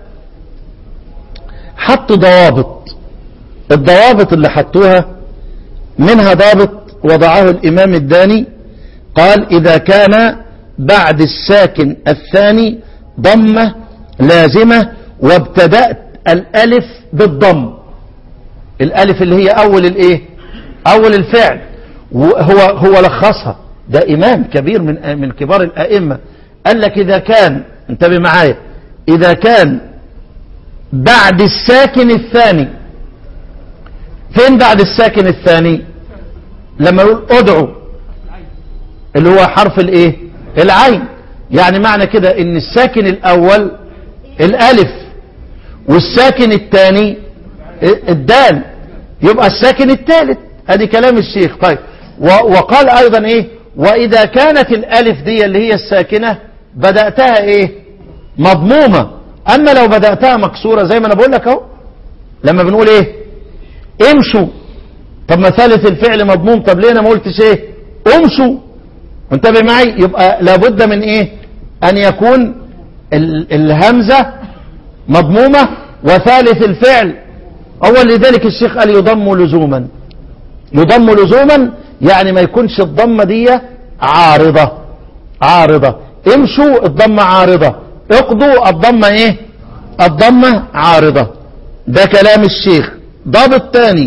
حط ضوابط الضوابط اللي حطوها منها ضابط وضعه الإمام الداني قال إذا كان بعد الساكن الثاني ضمة لازمة وابتدأت الألف بالضم الألف اللي هي أول الإيه أول الفعل هو هو لخصها ده إمام كبير من من كبار الأئمة قال لك إذا كان انتبه معايا إذا كان بعد الساكن الثاني فين بعد الساكن الثاني لما يقول ادعو اللي هو حرف الايه العين يعني معنى كده ان الساكن الاول الالف والساكن الثاني الدال يبقى الساكن الثالث ادي كلام الشيخ طيب و- وقال ايضا ايه واذا كانت الالف دي اللي هي الساكنه بداتها ايه مضمومه اما لو بداتها مكسوره زي ما انا بقول لك اهو لما بنقول ايه امشوا طب ما ثالث الفعل مضموم طب ليه انا ما قلتش ايه امشوا انتبه معي يبقى لابد من ايه ان يكون ال- الهمزه مضمومه وثالث الفعل اول لذلك الشيخ قال يضم لزوما يضم لزوما يعني ما يكونش الضمه دي عارضه عارضه امشوا الضمه عارضه اقضوا الضمه ايه الضمه عارضه ده كلام الشيخ ضابط تاني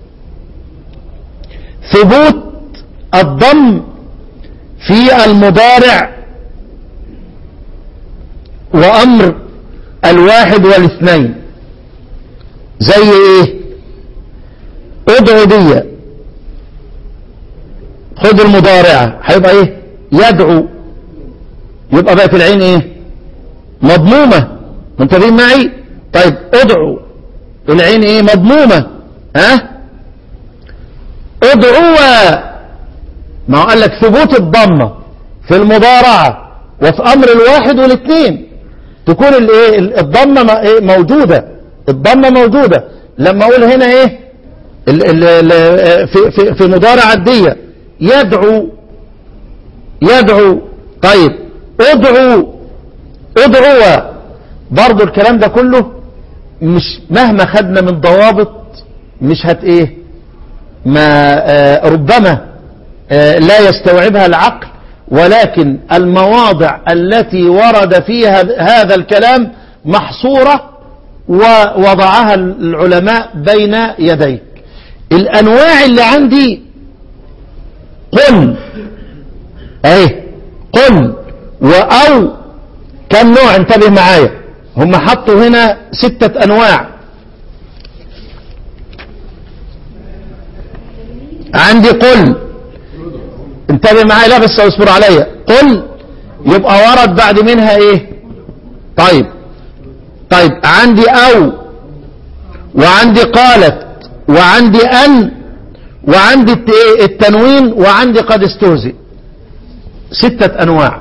ثبوت الضم في المضارع وأمر الواحد والاثنين زي ايه ادعو دي خد المضارعة هيبقى ايه يدعو يبقى بقت العين ايه مضمومة منتبهين معي طيب ادعو العين ايه مضمومة ها ادعوا ما هو قال لك ثبوت الضمة في المضارعة وفي امر الواحد والاثنين تكون الايه الضمة م- إيه؟ موجودة الضمة موجودة لما اقول هنا ايه ال ال ال في, في, في مضارعة دي يدعو يدعو طيب ادعو ادعوا برضو الكلام ده كله مش مهما خدنا من ضوابط مش هت ايه ما آه ربما آه لا يستوعبها العقل ولكن المواضع التي ورد فيها هذا الكلام محصورة ووضعها العلماء بين يديك الأنواع اللي عندي قل ايه قل وأو كم نوع انتبه معايا هم حطوا هنا ستة أنواع عندي قل انتبه معايا لا بس اصبر عليا قل يبقى ورد بعد منها ايه طيب طيب عندي او وعندي قالت وعندي ان وعندي الت- إيه؟ التنوين وعندي قد استهزئ ستة انواع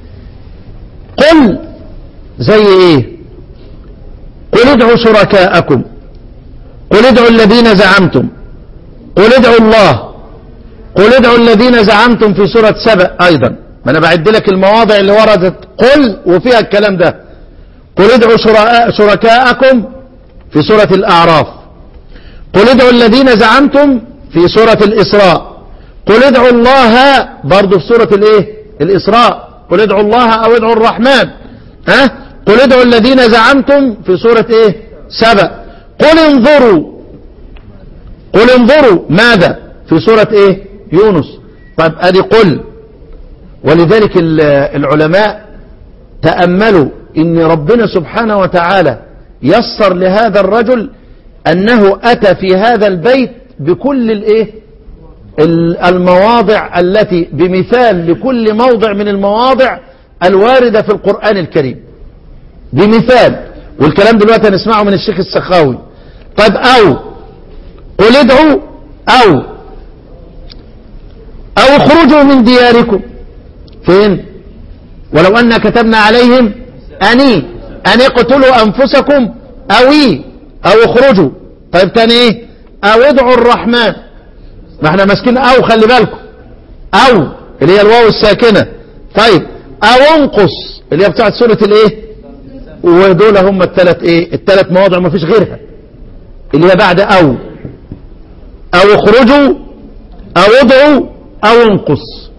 قل زي ايه قل ادعوا شركاءكم قل ادعوا الذين زعمتم قل ادعوا الله قل ادعوا الذين زعمتم في سورة سبأ أيضا ما أنا بعد لك المواضع اللي وردت قل وفيها الكلام ده قل ادعوا شركاء- شركاءكم في سورة الأعراف قل ادعوا الذين زعمتم في سورة الإسراء قل ادعوا الله برضو في سورة الإيه الإسراء قل ادعوا الله أو ادعوا الرحمن ها قل ادعوا الذين زعمتم في سورة إيه سبأ قل انظروا قل انظروا ماذا في سورة ايه يونس طيب ادي قل ولذلك ال- العلماء تأملوا ان ربنا سبحانه وتعالى يسر لهذا الرجل انه اتى في هذا البيت بكل الايه ال- المواضع التي بمثال لكل موضع من المواضع الواردة في القرآن الكريم بمثال والكلام دلوقتي هنسمعه من الشيخ السخاوي طيب او قل ادعوا أو أو اخرجوا من دياركم فين ولو أن كتبنا عليهم أني أن اقتلوا أنفسكم أو إيه أو اخرجوا طيب تاني إيه أو ادعوا الرحمن ما احنا ماسكين أو خلي بالكم أو اللي هي الواو الساكنة طيب أو انقص اللي هي بتاعت سورة الإيه ودول هم الثلاث إيه الثلاث مواضع ما فيش غيرها اللي هي بعد أو أو اخرجوا أو ادعوا أو انقص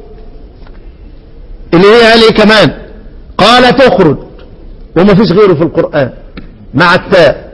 اللي هي قال ايه كمان قال تخرج وما فيش غيره في القرآن مع التاء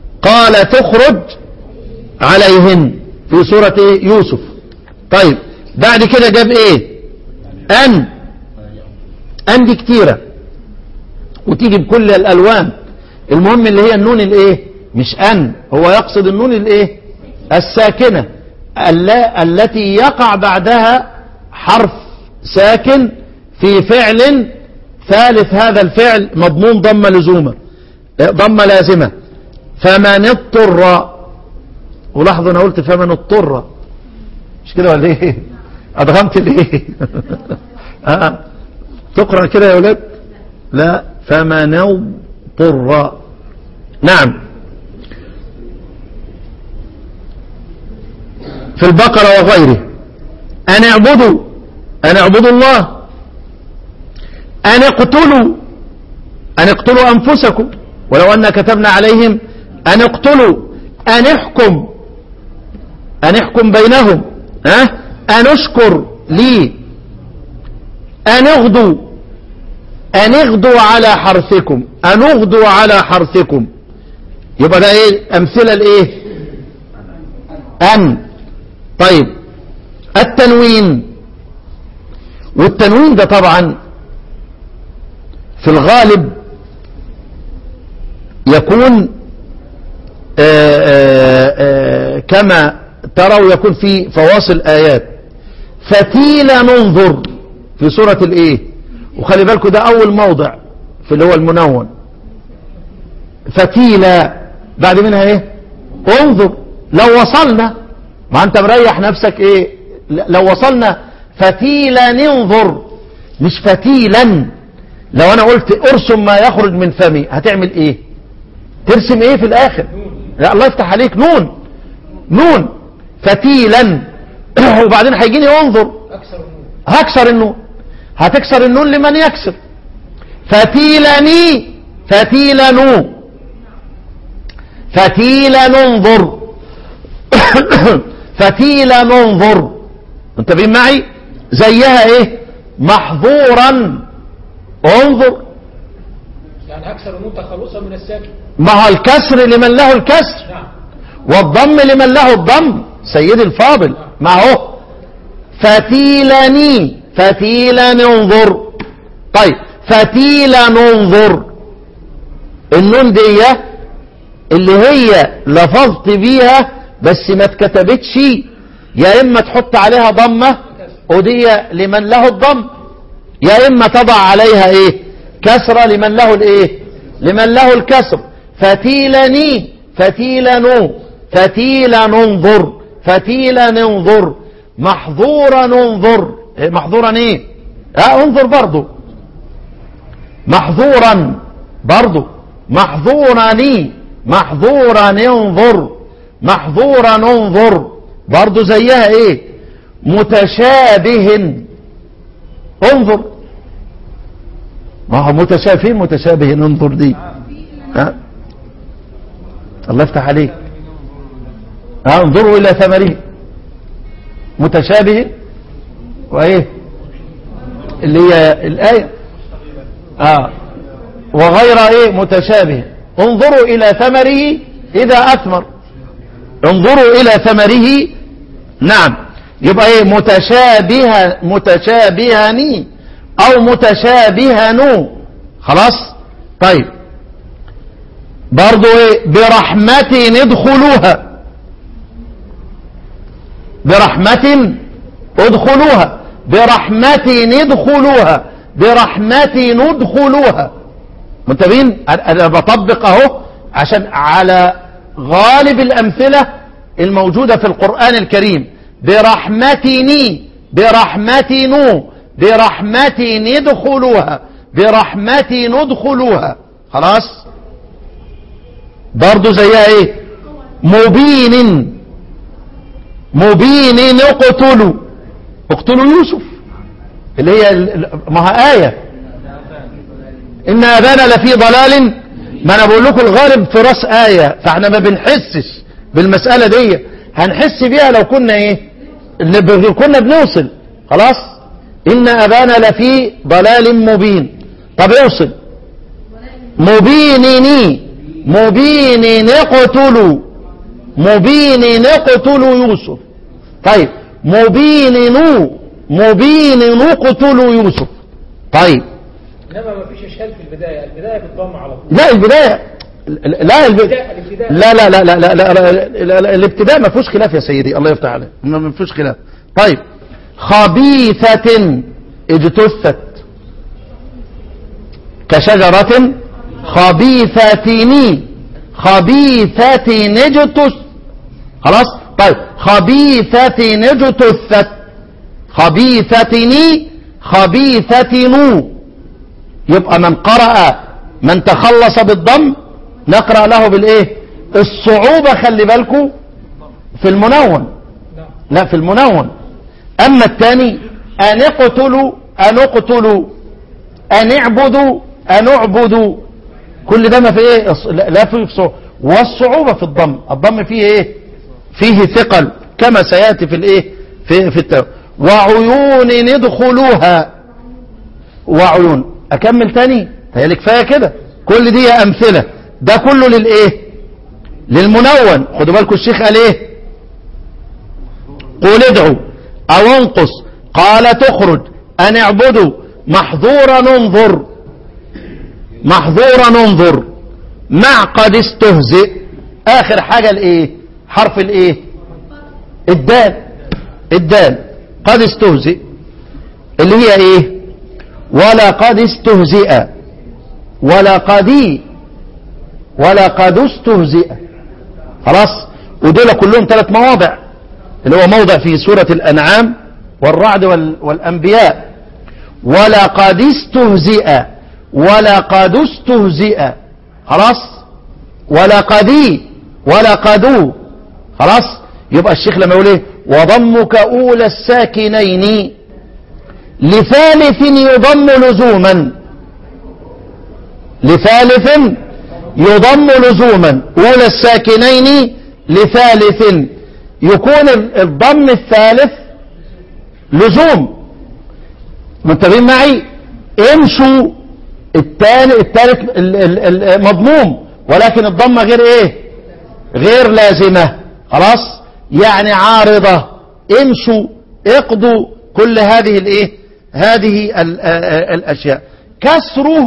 قال تخرج عليهن في سورة إيه؟ يوسف طيب بعد كده جاب ايه ان ان دي كتيرة وتيجي بكل الالوان المهم اللي هي النون الايه مش ان هو يقصد النون الايه الساكنة الل- التي يقع بعدها حرف ساكن في فعل ثالث هذا الفعل مضمون ضم لزومة ضم لازمة فمن اضطر ولاحظوا انا قلت فمن اضطر مش كده ولا ايه ادغمت ليه آه. تقرأ كده يا ولاد لا فمن اضطر نعم في البقرة وغيره أن اعبدوا أن اعبدوا الله أن اقتلوا أن اقتلوا أنفسكم ولو أن كتبنا عليهم أن اقتلوا أن احكم أن احكم بينهم ها أن اشكر لي أن اغدوا أن اغدوا على حرثكم أن اغدوا على حرثكم يبقى ده ايه أمثلة الايه أن طيب التنوين والتنوين ده طبعا في الغالب يكون آآ آآ كما تروا يكون في فواصل آيات فتيلة ننظر في سورة الايه وخلي بالكم ده اول موضع في اللي هو المنون فتيلة بعد منها ايه انظر لو وصلنا ما انت مريح نفسك ايه لو وصلنا فتيلا ننظر مش فتيلا لو انا قلت ارسم ما يخرج من فمي هتعمل ايه ترسم ايه في الاخر لا الله يفتح عليك نون نون فتيلا وبعدين هيجيني انظر هكسر النون هتكسر النون لمن يكسر فتيلني فتيلنو فتيلا ننظر فتيلا ننظر انتبهين معي زيها ايه محظورا انظر يعني أكثر النون تخلصا من الساكن ما هو الكسر لمن له الكسر نعم والضم لمن له الضم سيدي الفاضل ما هو فتيلني فتيلا ننظر طيب فتيلا ننظر النون دي اللي هي لفظت بيها بس ما اتكتبتش يا اما تحط عليها ضمة ودي لمن له الضم يا اما تضع عليها ايه كسرة لمن له الايه لمن له الكسر فتيلني فتيلنو فتيلا ننظر فتيلا ننظر محظورا ننظر إيه محظورا ايه اه انظر برضو محظورا برضو محظورني محظورا انظر محظورا انظر برضو زيها ايه متشابه انظر ما هو متشابه متشابه انظر دي ها الله يفتح عليك ها انظروا الى ثمره متشابه وايه اللي هي الايه اه وغير ايه متشابه انظروا الى ثمره اذا اثمر انظروا الى ثمره نعم يبقى ايه متشابه متشابهني او متشابهن خلاص طيب برضو ايه برحمة ادخلوها برحمة ادخلوها برحمة ادخلوها برحمة ندخلوها منتبهين انا بطبق اهو عشان على غالب الامثلة الموجودة في القرآن الكريم برحمتني برحمتنو برحمة ندخلوها برحمة ندخلوها خلاص برضو زيها ايه مبين مبين اقتلوا اقتلوا يوسف اللي هي ال- ما هي آية إن أبانا لفي ضلال ما أنا بقول لكم الغالب في راس آية فاحنا ما بنحسش بالمسألة دي هنحس بيها لو كنا إيه اللي ب- كنا بنوصل خلاص إن أبانا لفي ضلال مبين طب اوصل مبينني مبين اقتلوا مبين اقتلوا يوسف طيب مبين مبين قتلوا يوسف طيب انما ما فيش اشكال في البدايه البدايه بتضم على طول لا البداية لا الب... الابتداء. لا لا لا لا لا, لا, لا, لا, لا الابتداء ما فيهوش خلاف يا سيدي الله يفتح عليك ما ما فيهوش خلاف طيب خبيثة اجتثت كشجرة خبيثة خبيثة اجتث خلاص طيب خبيثة اجتثت خبيثة خبيثة نو يبقى من قرأ من تخلص بالضم نقرأ له بالايه الصعوبة خلي بالكم في المنون نعم لا في المنون اما الثاني ان اقتلوا ان اقتلوا ان اعبدوا ان اعبدوا كل ده ما في ايه الص- لا لا فيه صعوبة والصعوبة في الضم الضم فيه ايه فيه ثقل كما سياتي في الايه في في التو وعيون ادخلوها وعيون اكمل تاني هي كفايه كده كل دي امثله ده كله للايه للمنون خدوا بالكم الشيخ قال ايه قول ادعوا او انقص قال تخرج ان اعبدوا محظورا انظر محظورا انظر مع قد استهزئ اخر حاجه الايه حرف الايه الدال الدال قد استهزئ اللي هي ايه ولقد استهزئ ولقد ولقد استهزئ خلاص ودول كلهم ثلاث مواضع اللي هو موضع في سورة الأنعام والرعد وال- والأنبياء ولقد استهزئ ولقد استهزئ خلاص ولقد ولقد خلاص يبقى الشيخ لما يقول ايه وضمك أولى الساكنين لثالث يضم لزوما لثالث يضم لزوما أولى الساكنين لثالث يكون ال- الضم الثالث لزوم منتبهين معي امشوا الثاني الثالث ال- ال- ال- مضموم ولكن الضمه غير ايه غير لازمه خلاص يعني عارضه امشوا اقضوا كل هذه الايه هذه ال- ال- الاشياء كسره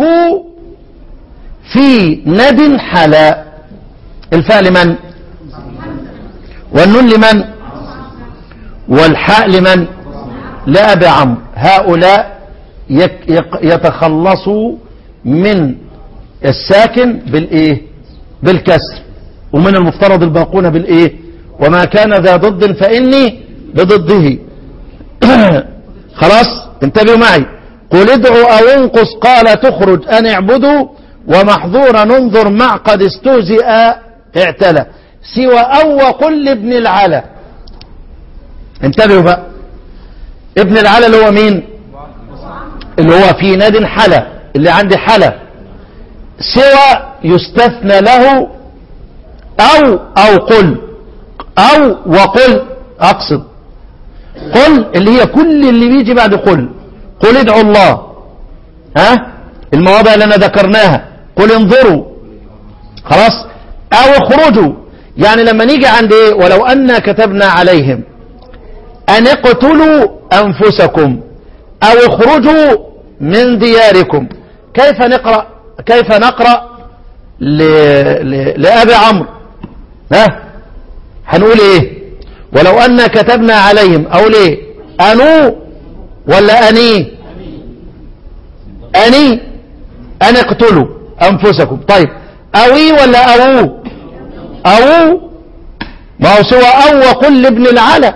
في ند حلا الفاء لمن والنون لمن والحاء لمن لأبي عمرو هؤلاء يك- يق- يتخلصوا من الساكن بالايه بالكسر ومن المفترض الباقون بالايه وما كان ذا ضد فاني بضده خلاص انتبهوا معي قل ادعوا او انقص قال تخرج ان اعبدوا ومحظورا ننظر مع قد استهزئ اعتلى سوى او وقل لابن العلا انتبهوا بقى ابن العلا اللي هو مين اللي هو في ناد حلا اللي عندي حلا سوى يستثنى له او او قل او وقل اقصد قل اللي هي كل اللي بيجي بعد قل قل ادعوا الله ها المواضع اللي انا ذكرناها قل انظروا خلاص او اخرجوا يعني لما نيجي عند ايه ولو أنا كتبنا عليهم أن اقتلوا أنفسكم أو اخرجوا من دياركم كيف نقرأ كيف نقرأ ل... ل... لأبي عمرو ها هنقول ايه ولو أن كتبنا عليهم أو ليه أنو ولا أني أني أن اقتلوا أنفسكم طيب أوي ولا أوو أو ما هو سوى أو وقل لابن العلا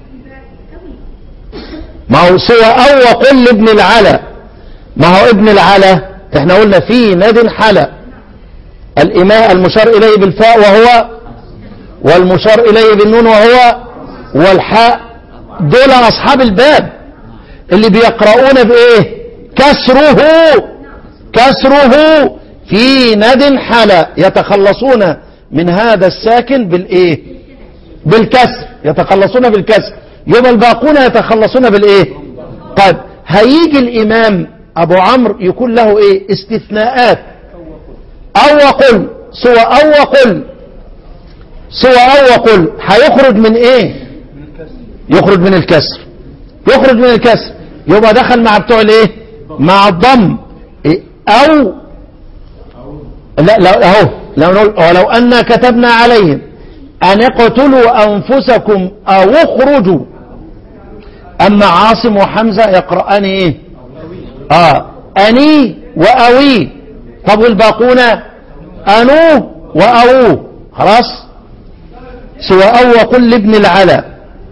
ما هو سوى أو وقل لابن العلا ما هو ابن العلا احنا قلنا في ناد حلا الإماء المشار إليه بالفاء وهو والمشار إليه بالنون وهو والحاء دول أصحاب الباب اللي بيقرؤون بإيه كسره كسره في ند حلا يتخلصون من هذا الساكن بالايه بالكسر يتخلصون بالكسر يبقى الباقون يتخلصون بالايه طيب هيجي الامام ابو عمرو يكون له ايه استثناءات او وقل سوى او وقل سوى او وقل هيخرج من ايه يخرج من الكسر يخرج من الكسر يبقى دخل مع بتوع الايه مع الضم إيه؟ او لا لا اهو لو نقول ولو أن كتبنا عليهم أن اقتلوا أنفسكم أو اخرجوا أما عاصم وحمزة يقرأان إيه آه أني وأوي طب والباقون أنو وأوو خلاص سوى أو وقل لابن العلا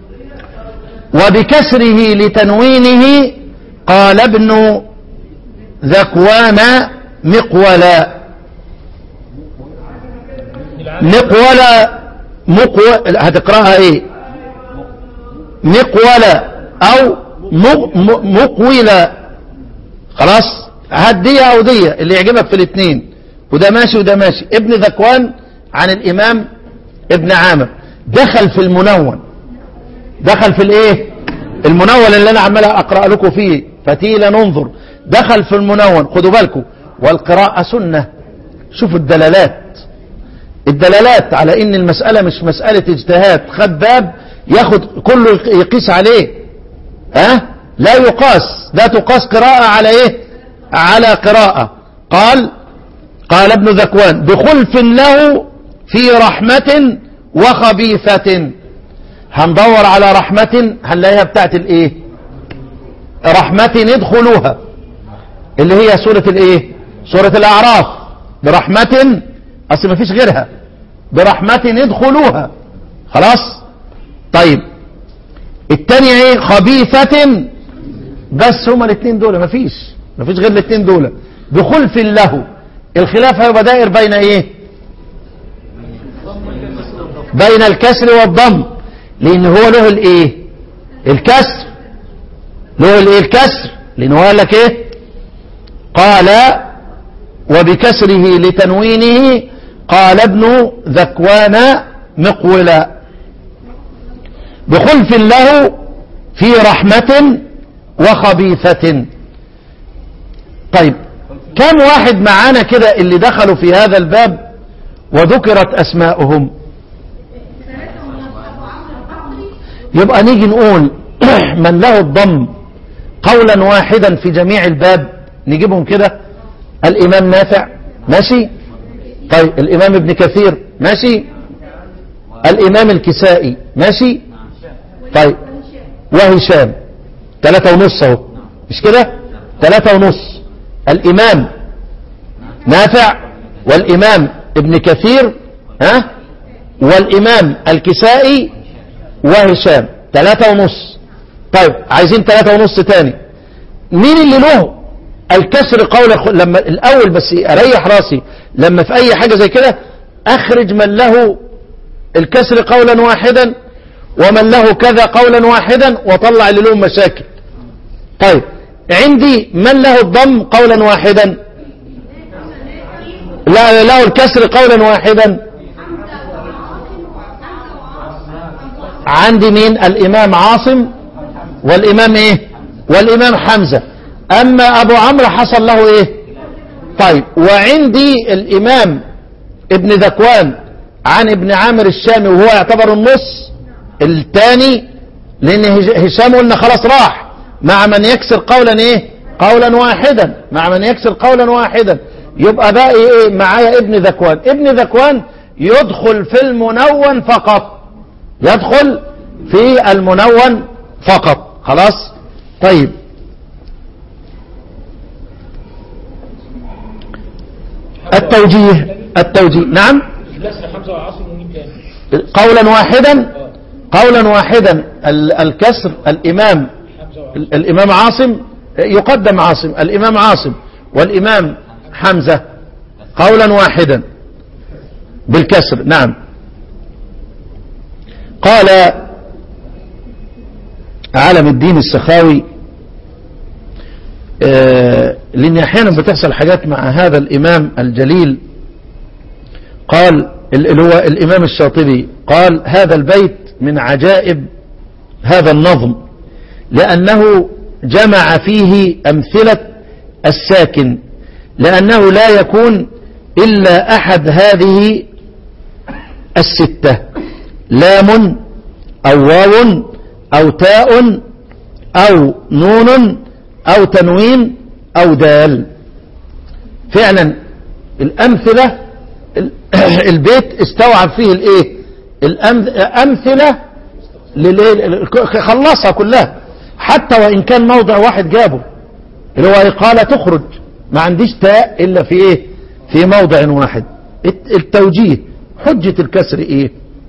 وبكسره لتنوينه قال ابن ذكوان مقولا مقولا مقو هتقراها ايه مقولا او مق- م- مقولا خلاص هدية او دية اللي يعجبك في الاثنين وده ماشي وده ماشي ابن ذكوان عن الامام ابن عامر دخل في المنون دخل في الايه المنون اللي انا عمال اقرا لكم فيه فتيلا ننظر دخل في المنون خدوا بالكم والقراءة سنة شوفوا الدلالات الدلالات على ان المسألة مش مسألة اجتهاد خد باب ياخد كله يقيس عليه ها لا يقاس لا تقاس قراءة على ايه على قراءة قال قال ابن ذكوان بخلف له في رحمة وخبيثة هندور على رحمة هنلاقيها بتاعت الايه رحمة ادخلوها اللي هي سورة الايه سورة الاعراف برحمة اصل ما فيش غيرها برحمة ادخلوها خلاص طيب التانية ايه خبيثة بس هما الاثنين دول ما فيش ما فيش غير الاثنين دول بخلف له الخلاف هيبقى دائر بين ايه بين الكسر والضم لان هو له الايه الكسر له الايه الكسر لان هو قال لك ايه قال وبكسره لتنوينه قال ابن ذكوان مقولا بخلف له في رحمة وخبيثة طيب كم واحد معانا كده اللي دخلوا في هذا الباب وذكرت أسماؤهم يبقى نيجي نقول من له الضم قولا واحدا في جميع الباب نجيبهم كده الإمام نافع ماشي طيب الإمام ابن كثير ماشي الإمام الكسائي ماشي طيب وهشام ثلاثة ونص اهو مش كده ثلاثة ونص الإمام نافع والإمام ابن كثير ها والإمام الكسائي وهشام ثلاثة ونص طيب عايزين ثلاثة ونص تاني مين اللي له الكسر قول لما الأول بس أريح راسي لما في أي حاجة زي كده أخرج من له الكسر قولا واحدا ومن له كذا قولا واحدا وطلع اللي لهم مشاكل طيب عندي من له الضم قولا واحدا لا له الكسر قولا واحدا عندي مين الإمام عاصم والإمام إيه والإمام حمزة أما أبو عمرو حصل له إيه طيب وعندي الإمام ابن ذكوان عن ابن عامر الشامي وهو يعتبر النص الثاني لأن هج- هشام قلنا خلاص راح مع من يكسر قولا إيه قولا واحدا مع من يكسر قولا واحدا يبقى باقي إيه معايا ابن ذكوان ابن ذكوان يدخل في المنون فقط يدخل في المنون فقط خلاص طيب التوجيه التوجيه نعم النسر حمزة وعاصم ومين تاني قولا واحدا قولا واحدا ال- الكسر الإمام حمزة وعاصم ال- الإمام عاصم يقدم عاصم الإمام عاصم والإمام حمزة قولا واحدا بالكسر نعم قال عالم الدين السخاوي آه، لأن أحيانا بتحصل حاجات مع هذا الإمام الجليل قال ال- اللي هو الإمام الشاطبي قال هذا البيت من عجائب هذا النظم لأنه جمع فيه أمثلة الساكن لأنه لا يكون إلا أحد هذه الستة لام أو واو أو تاء أو نون أو تنوين أو دال فعلا الأمثلة ال- البيت استوعب فيه الايه الأمثلة للإيه؟ خلصها كلها حتى وإن كان موضع واحد جابه اللي هو إقالة تخرج ما عنديش تاء إلا في إيه في موضع واحد الت- التوجيه حجة الكسر إيه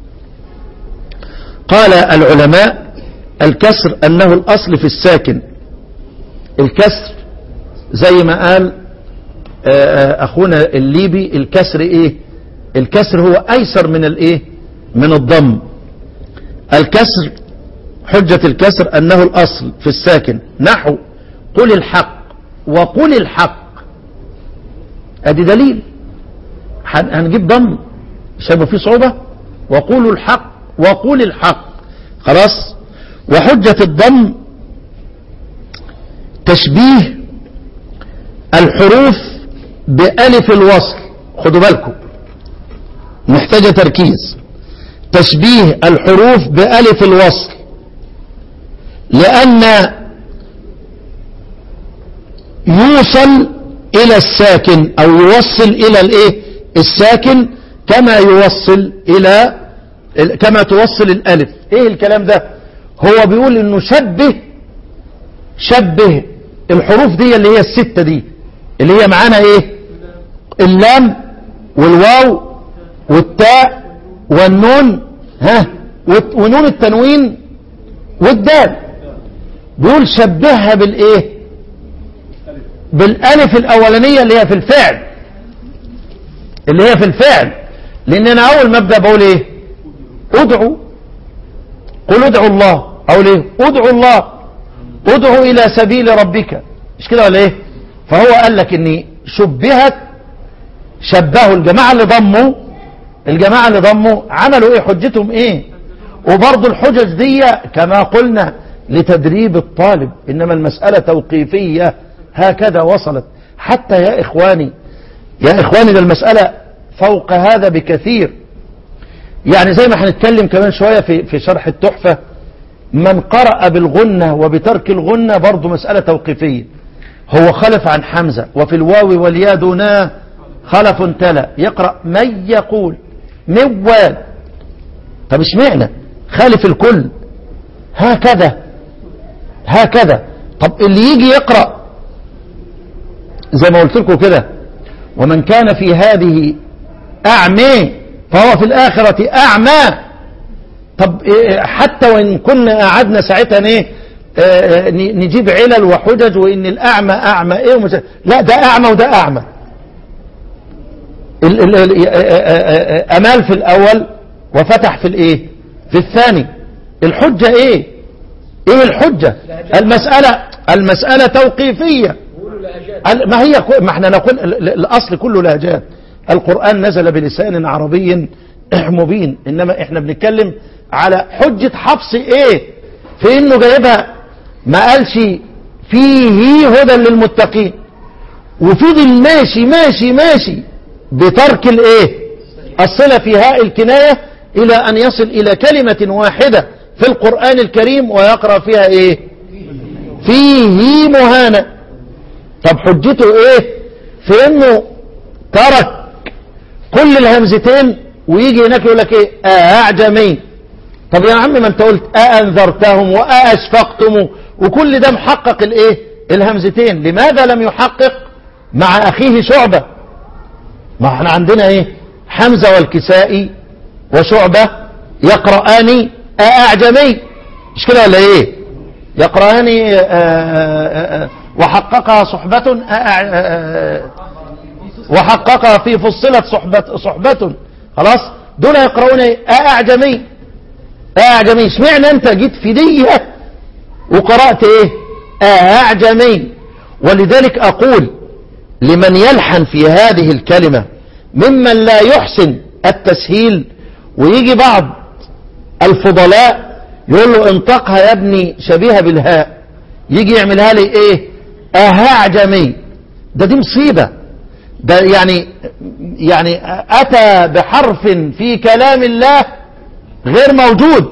قال العلماء الكسر أنه الأصل في الساكن الكسر زي ما قال آه، آه، أخونا الليبي الكسر إيه الكسر هو أيسر من الإيه من الضم الكسر حجة الكسر أنه الأصل في الساكن نحو قل الحق وقل الحق أدي دليل هن- هنجيب ضم مش هيبقى فيه صعوبة وقولوا الحق وقول الحق خلاص وحجة الضم تشبيه الحروف بألف الوصل خدوا بالكم محتاجة تركيز تشبيه الحروف بألف الوصل لأن يوصل إلى الساكن أو يوصل إلى الإيه الساكن كما يوصل إلى كما توصل الألف إيه الكلام ده هو بيقول إنه شبه شبه الحروف دي اللي هي الستة دي اللي هي معانا إيه اللام والواو والتاء والنون ها والت- ونون التنوين والدال بيقول شبهها بالايه بالالف الاولانيه اللي هي في الفعل اللي هي في الفعل لان انا اول ما ابدا بقول ايه ادعوا قل ادعوا الله اقول ايه ادعوا الله ادعوا الى سبيل ربك مش كده ولا ايه فهو قال لك ان شبهت شبهوا الجماعه اللي ضموا الجماعه اللي ضموا عملوا ايه حجتهم ايه وبرضه الحجج دي كما قلنا لتدريب الطالب إنما المسألة توقيفية هكذا وصلت حتى يا إخواني يا إخواني ده المسألة فوق هذا بكثير يعني زي ما هنتكلم كمان شوية في, في شرح التحفة من قرأ بالغنة وبترك الغنة برضه مسألة توقيفية هو خلف عن حمزة وفي الواو والياء دوناه خلف تلا يقرأ من يقول موال طب اشمعنى خالف الكل هكذا هكذا طب اللي يجي يقرأ زي ما قلت لكم كده ومن كان في هذه أعمى فهو في الآخرة أعمى طب إيه حتى وإن كنا قعدنا ساعتها ايه آه، ن- نجيب علل وحجج وإن الأعمى أعمى إيه ومش لا ده أعمى وده أعمى ال- ال- ال- آه، آه، آه، أمال في الأول وفتح في الإيه في الثاني الحجة إيه إيه الحجة المسألة المسألة توقيفية بيقولوا لهجات ال- ما هي كو- ما احنا نقول ال- ال- الأصل كله لهجات القرآن نزل بلسان عربي مبين إنما احنا بنتكلم على حجة حفص إيه في إنه جايبها ما قالش فيه هدى للمتقين وفضل ماشي ماشي ماشي بترك الايه الصلة في هاء الكناية الى ان يصل الى كلمة واحدة في القرآن الكريم ويقرأ فيها ايه فيه مهانة طب حجته ايه في انه ترك كل الهمزتين ويجي هناك يقول لك ايه اعجمي طب يا عم ما انت قلت أأنذرتهم وأشفقتم وكل ده محقق الايه الهمزتين لماذا لم يحقق مع أخيه شعبة ما احنا عندنا ايه حمزة والكسائي وشعبة يقرآن أعجمي مش كده ولا ايه يقرآن آه، آه، آه، وحققها صحبة آه، آه، آه، وحققها في فصلت صحبة, صحبة خلاص دول يقرؤون ايه أعجمي أعجمي اشمعنى أنت جيت في دي وقرأت إيه أعجمي ولذلك أقول لمن يلحن في هذه الكلمة ممن لا يحسن التسهيل ويجي بعض الفضلاء يقول له انطقها يا ابني شبيهة بالهاء يجي يعملها لي ايه أهاعجمي ده دي مصيبة ده يعني يعني أتى بحرف في كلام الله غير موجود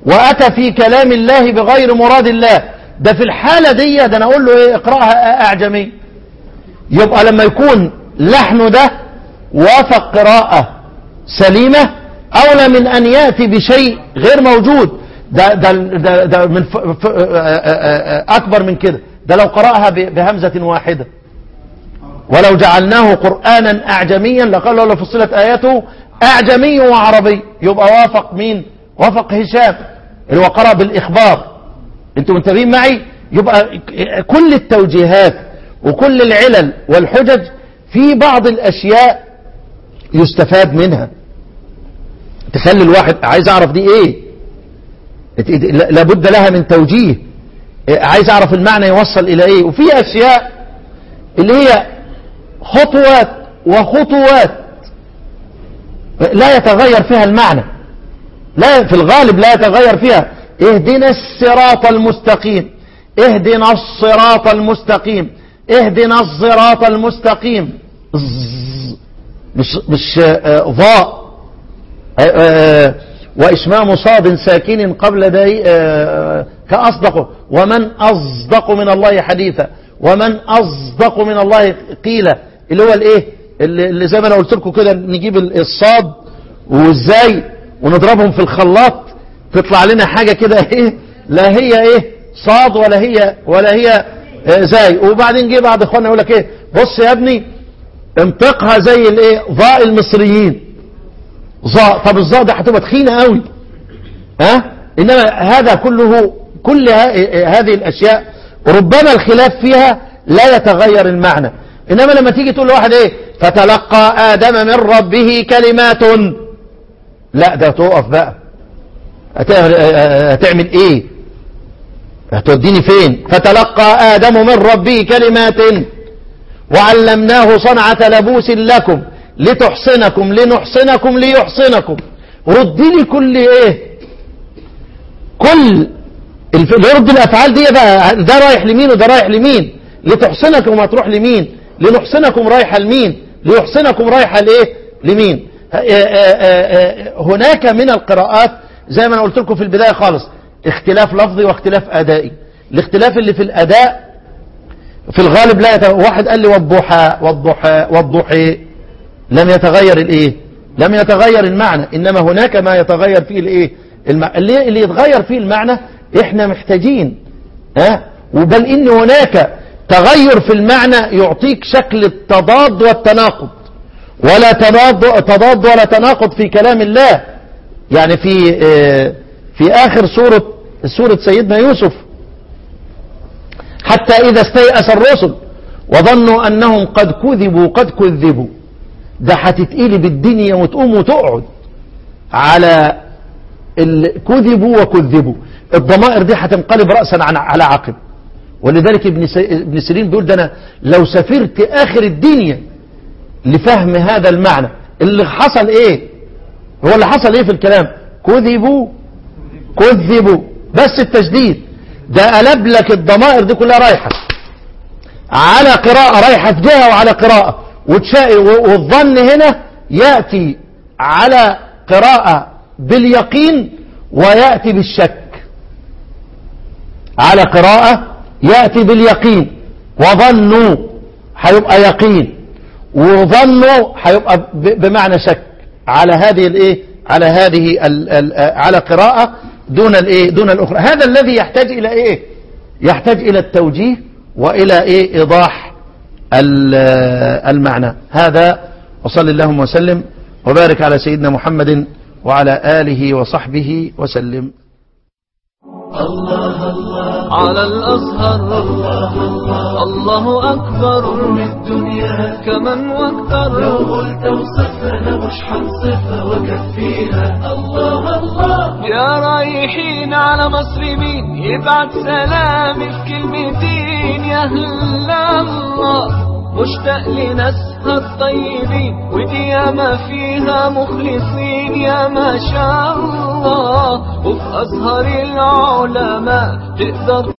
وأتى في كلام الله بغير مراد الله ده في الحالة دي ده أنا أقول له إيه اقرأها أعجمي يبقى لما يكون لحنه ده وافق قراءة سليمة أولى من أن يأتي بشيء غير موجود ده, ده, ده, ده من ف ف أكبر من كده ده لو قرأها ب- بهمزة واحدة ولو جعلناه قرآنا أعجميا لقال لو فصلت آياته أعجمي وعربي يبقى وافق مين وافق هشام اللي هو قرأ بالإخبار انتوا منتبهين معي يبقى كل التوجيهات وكل العلل والحجج في بعض الأشياء يستفاد منها تخلي الواحد عايز أعرف دي إيه لابد لها من توجيه عايز أعرف المعنى يوصل إلى إيه وفي أشياء اللي هي خطوات وخطوات لا يتغير فيها المعنى لا في الغالب لا يتغير فيها اهدنا الصراط المستقيم اهدنا الصراط المستقيم اهدنا الصراط المستقيم ز- مش مش آه، ضاء آه، آه، وإشمام صاد ساكن قبل داي آه، كأصدق ومن أصدق من الله حديثا ومن أصدق من الله قيلا اللي هو الايه اللي اللي زي ما انا قلت لكم كده نجيب ال- الصاد وازاي ونضربهم في الخلاط تطلع لنا حاجة كده ايه لا هي ايه صاد ولا هي ولا هي آه، زي وبعدين جه بعض اخواننا يقول لك ايه بص يا ابني انطقها زي الايه ضاء المصريين ظاء طب الظاء ده هتبقى تخينه قوي ها انما هذا كله كل ه- هذه الاشياء ربما الخلاف فيها لا يتغير المعنى انما لما تيجي تقول لواحد ايه فتلقى ادم من ربه كلمات لا ده تقف بقى هت- هتعمل ايه هتوديني فين فتلقى ادم من ربه كلمات وعلمناه صنعة لبوس لكم لتحصنكم لنحصنكم ليحصنكم رد لي كل ايه كل الف- رد الافعال دي بقى ده رايح لمين وده رايح لمين لتحصنكم هتروح لمين لنحصنكم رايحه لمين ليحصنكم رايحه لايه لمين ه- آه، آه، آه، هناك من القراءات زي ما انا قلت لكم في البدايه خالص اختلاف لفظي واختلاف ادائي الاختلاف اللي في الاداء في الغالب لا يت... واحد قال لي والضحى والضحى والضحى لم يتغير الايه لم يتغير المعنى انما هناك ما يتغير فيه الايه الم... اللي, اللي يتغير فيه المعنى احنا محتاجين ها وبل ان هناك تغير في المعنى يعطيك شكل التضاد والتناقض ولا تضاد تضاد ولا تناقض في كلام الله يعني في آه، في اخر سوره سوره سيدنا يوسف حتى إذا استيأس الرسل وظنوا أنهم قد كذبوا قد كذبوا ده هتتقلب الدنيا وتقوم وتقعد على ال- كذبوا وكذبوا الضمائر دي هتنقلب رأسا عن- على عقب ولذلك ابن س- ابن سيرين بيقول ده أنا لو سافرت آخر الدنيا لفهم هذا المعنى اللي حصل إيه هو اللي حصل إيه في الكلام كذبوا كذبوا بس التشديد ده قلب لك الضمائر دي كلها رايحة على قراءة رايحة في جهة وعلى قراءة وتشا- والظن هنا يأتي على قراءة باليقين ويأتي بالشك على قراءة يأتي باليقين وظنوا هيبقى يقين وظنوا هيبقى ب- بمعنى شك على هذه الايه على هذه ال ال على قراءة دون الايه دون الاخرى هذا الذي يحتاج الى ايه يحتاج الى التوجيه والى ايه ايضاح ال- المعنى هذا وصلى اللهم وسلم وبارك على سيدنا محمد وعلى آله وصحبه وسلم على الأزهر الله أكبر من الدنيا كمن واكثر لو قلت وصفها انا مش حنصفها وكفيها الله الله يا رايحين على مصر مين يبعت سلامي في كلمتين يا هلا الله مشتاق لناسها الطيبين ودي ياما فيها مخلصين يا ما شاء الله وفي أزهر العلماء تقدر